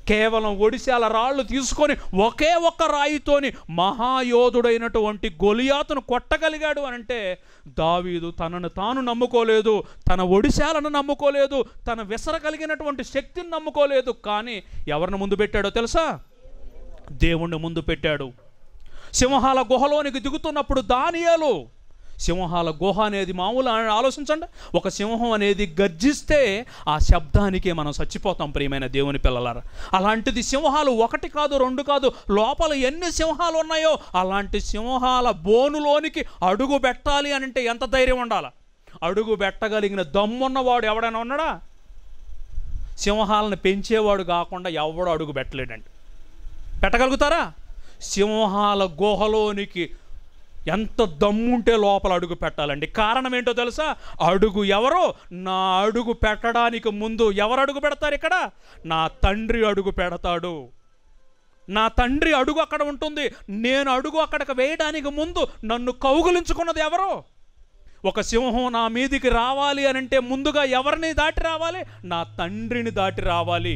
కేవలం ఒడిశాల రాళ్ళు తీసుకొని ఒకే ఒక్క రాయితోని మహాయోధుడైనటువంటి గొలియాతును కొట్టగలిగాడు అని అంటే దావీదు తనను తాను నమ్ముకోలేదు తన ఒడిశాలను నమ్ముకోలేదు తన విసరగలిగినటువంటి శక్తిని నమ్ముకోలేదు కానీ ఎవరిని ముందు పెట్టాడో తెలుసా దేవుణ్ణి ముందు పెట్టాడు సింహాల గుహలోనికి దిగుతున్నప్పుడు దానియాలు సింహాల గుహ అనేది మామూలు అని ఆలోచించండి ఒక సింహం అనేది గర్జిస్తే ఆ శబ్దానికే మనం చచ్చిపోతాం ప్రియమైన దేవుని పిల్లలారా అలాంటిది సింహాలు ఒకటి కాదు రెండు కాదు లోపల ఎన్ని సింహాలు ఉన్నాయో అలాంటి సింహాల బోనులోనికి అడుగు పెట్టాలి అని అంటే ఎంత ధైర్యం ఉండాలి అడుగు పెట్టగలిగిన దమ్మున్నవాడు ఎవడైనా ఉన్నాడా సింహాలను పెంచేవాడు కాకుండా ఎవడు అడుగు పెట్టలేడండి పెట్టగలుగుతారా సింహాల గుహలోనికి ఎంత దమ్ముంటే లోపల అడుగు పెట్టాలండి కారణం ఏంటో తెలుసా అడుగు ఎవరో నా అడుగు పెట్టడానికి ముందు ఎవరు అడుగు పెడతారు ఇక్కడ నా తండ్రి అడుగు పెడతాడు నా తండ్రి అడుగు అక్కడ ఉంటుంది నేను అడుగు అక్కడికి వేయడానికి ముందు నన్ను కౌగులించుకున్నది ఎవరో ఒక సింహం నా మీదికి రావాలి అని అంటే ముందుగా ఎవరిని దాటి రావాలి నా తండ్రిని దాటి రావాలి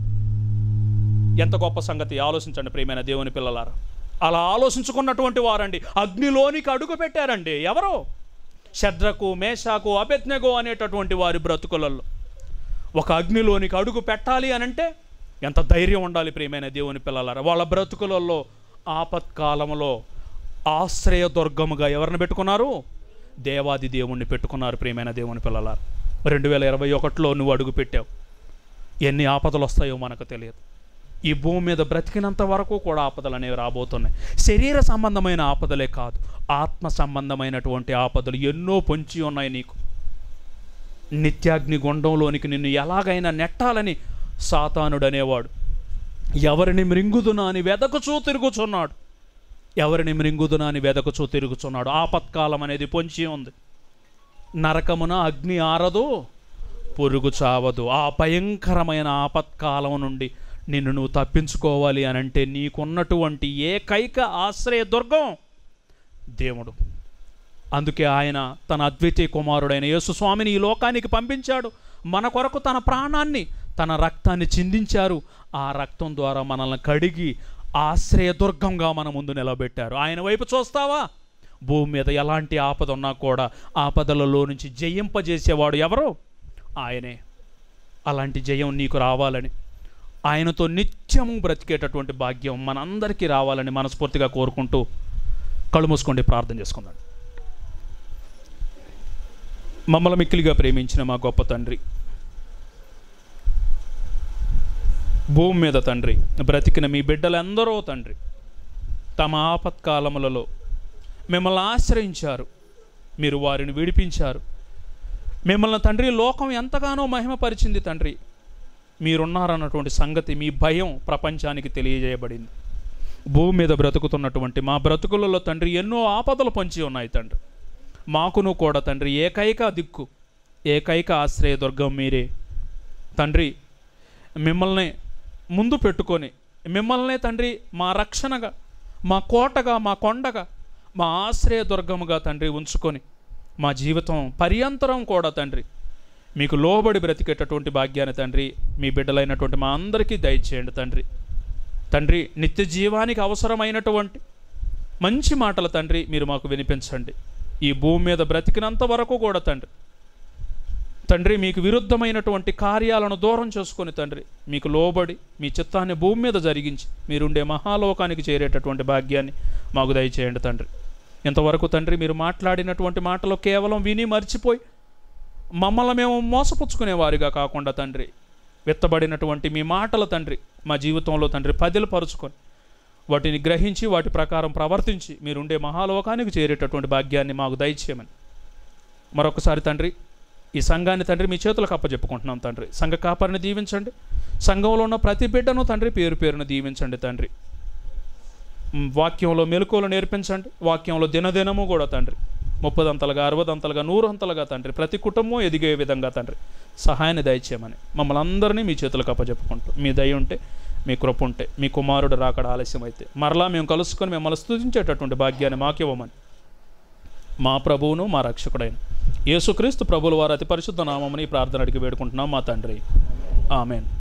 ఎంత గొప్ప సంగతి ఆలోచించండి ప్రియమైన దేవుని పిల్లలారా అలా ఆలోచించుకున్నటువంటి వారండి అగ్నిలోనికి అడుగు పెట్టారండి ఎవరు శద్రకు మేషాకు అభెజ్ఞగో అనేటటువంటి వారి బ్రతుకులలో ఒక అగ్నిలోనికి అడుగు పెట్టాలి అని అంటే ఎంత ధైర్యం ఉండాలి ప్రియమైన దేవుని పిల్లలారా వాళ్ళ బ్రతుకులలో ఆపత్కాలంలో ఆశ్రయ దుర్గముగా ఎవరిని పెట్టుకున్నారు దేవాది దేవుణ్ణి పెట్టుకున్నారు ప్రియమైన దేవుని పిల్లలారా రెండు వేల ఇరవై ఒకటిలో నువ్వు అడుగు పెట్టావు ఎన్ని ఆపదలు వస్తాయో మనకు తెలియదు ఈ భూమి మీద బ్రతికినంత వరకు కూడా ఆపదలు అనేవి రాబోతున్నాయి శరీర సంబంధమైన ఆపదలే కాదు ఆత్మ సంబంధమైనటువంటి ఆపదలు ఎన్నో పొంచి ఉన్నాయి నీకు నిత్యాగ్ని గుండంలోనికి నిన్ను ఎలాగైనా నెట్టాలని సాతానుడు అనేవాడు ఎవరిని మృంగుదునా అని వెదకుచూ తిరుగుచున్నాడు ఎవరిని మృంగుదునా అని వెదకుచూ తిరుగుచున్నాడు ఆపత్కాలం అనేది పొంచి ఉంది నరకమున అగ్ని ఆరదు పొరుగు చావదు ఆ భయంకరమైన ఆపత్కాలం నుండి నిన్ను నువ్వు తప్పించుకోవాలి అని అంటే నీకున్నటువంటి ఏకైక ఆశ్రయ దుర్గం దేవుడు అందుకే ఆయన తన అద్వితీయ కుమారుడైన యేసుస్వామిని ఈ లోకానికి పంపించాడు మన కొరకు తన ప్రాణాన్ని తన రక్తాన్ని చిందించారు ఆ రక్తం ద్వారా మనల్ని కడిగి ఆశ్రయదుర్గంగా మన ముందు నిలబెట్టారు ఆయన వైపు చూస్తావా భూమి మీద ఎలాంటి ఆపద ఉన్నా కూడా ఆపదలలో నుంచి జయింపజేసేవాడు ఎవరు ఆయనే అలాంటి జయం నీకు రావాలని ఆయనతో నిత్యము బ్రతికేటటువంటి భాగ్యం మనందరికీ రావాలని మనస్ఫూర్తిగా కోరుకుంటూ కళ్ళు మూసుకోండి ప్రార్థన చేసుకుందాం మమ్మల్ని మిక్కిలిగా ప్రేమించిన మా గొప్ప తండ్రి భూమి మీద తండ్రి బ్రతికిన మీ బిడ్డలందరూ తండ్రి తమ ఆపత్కాలములలో మిమ్మల్ని ఆశ్రయించారు మీరు వారిని విడిపించారు మిమ్మల్ని తండ్రి లోకం ఎంతగానో మహిమపరిచింది తండ్రి మీరున్నారన్నటువంటి సంగతి మీ భయం ప్రపంచానికి తెలియజేయబడింది భూమి మీద బ్రతుకుతున్నటువంటి మా బ్రతుకులలో తండ్రి ఎన్నో ఆపదలు పొంచి ఉన్నాయి తండ్రి మాకును కూడా తండ్రి ఏకైక దిక్కు ఏకైక ఆశ్రయదుర్గం మీరే తండ్రి మిమ్మల్ని ముందు పెట్టుకొని మిమ్మల్నే తండ్రి మా రక్షణగా మా కోటగా మా కొండగా మా ఆశ్రయదుర్గముగా తండ్రి ఉంచుకొని మా జీవితం పర్యంతరం కూడా తండ్రి మీకు లోబడి బ్రతికేటటువంటి భాగ్యాన్ని తండ్రి మీ బిడ్డలైనటువంటి మా అందరికీ దయచేయండి తండ్రి తండ్రి నిత్య జీవానికి అవసరమైనటువంటి మంచి మాటల తండ్రి మీరు మాకు వినిపించండి ఈ భూమి మీద బ్రతికినంత వరకు కూడా తండ్రి తండ్రి మీకు విరుద్ధమైనటువంటి కార్యాలను దూరం చేసుకొని తండ్రి మీకు లోబడి మీ చిత్తాన్ని భూమి మీద జరిగించి మీరుండే మహాలోకానికి చేరేటటువంటి భాగ్యాన్ని మాకు దయచేయండి తండ్రి ఇంతవరకు తండ్రి మీరు మాట్లాడినటువంటి మాటలు కేవలం విని మర్చిపోయి మమ్మల్ని మేము మోసపుచ్చుకునే వారిగా కాకుండా తండ్రి విత్తబడినటువంటి మీ మాటల తండ్రి మా జీవితంలో తండ్రి పదిలు పరుచుకొని వాటిని గ్రహించి వాటి ప్రకారం ప్రవర్తించి మీరుండే మహాలోకానికి చేరేటటువంటి భాగ్యాన్ని మాకు దయచేయమని మరొకసారి తండ్రి ఈ సంఘాన్ని తండ్రి మీ చేతులకు అప్పచెప్పుకుంటున్నాం తండ్రి సంఘ కాపరిని దీవించండి సంఘంలో ఉన్న ప్రతి బిడ్డను తండ్రి పేరు పేరును దీవించండి తండ్రి మ్, వాక్యంలో మెలకువలు నేర్పించండి వాక్యంలో దినదినము కూడా తండ్రి ముప్పదంతలుగా అరవదంతలుగా నూరంతలుగా తండ్రి ప్రతి కుటుంబం ఎదిగే విధంగా తండ్రి సహాయాన్ని దయచేయమని మమ్మల్ని అందరినీ మీ చేతులకు అప్పచెప్పుకుంటూ మీ దయ ఉంటే మీ కృప ఉంటే మీ కుమారుడు రాకడ ఆలస్యం అయితే మరలా మేము కలుసుకొని మిమ్మల్ని స్తుతించేటటువంటి భాగ్యాన్ని మాకివ్వమని మా ప్రభువును మా రక్షకుడైన యేసుక్రీస్తు ప్రభువుల వారి అతి పరిశుద్ధ నామముని ఈ ప్రార్థన అడిగి వేడుకుంటున్నాం మా తండ్రి ఆమెన్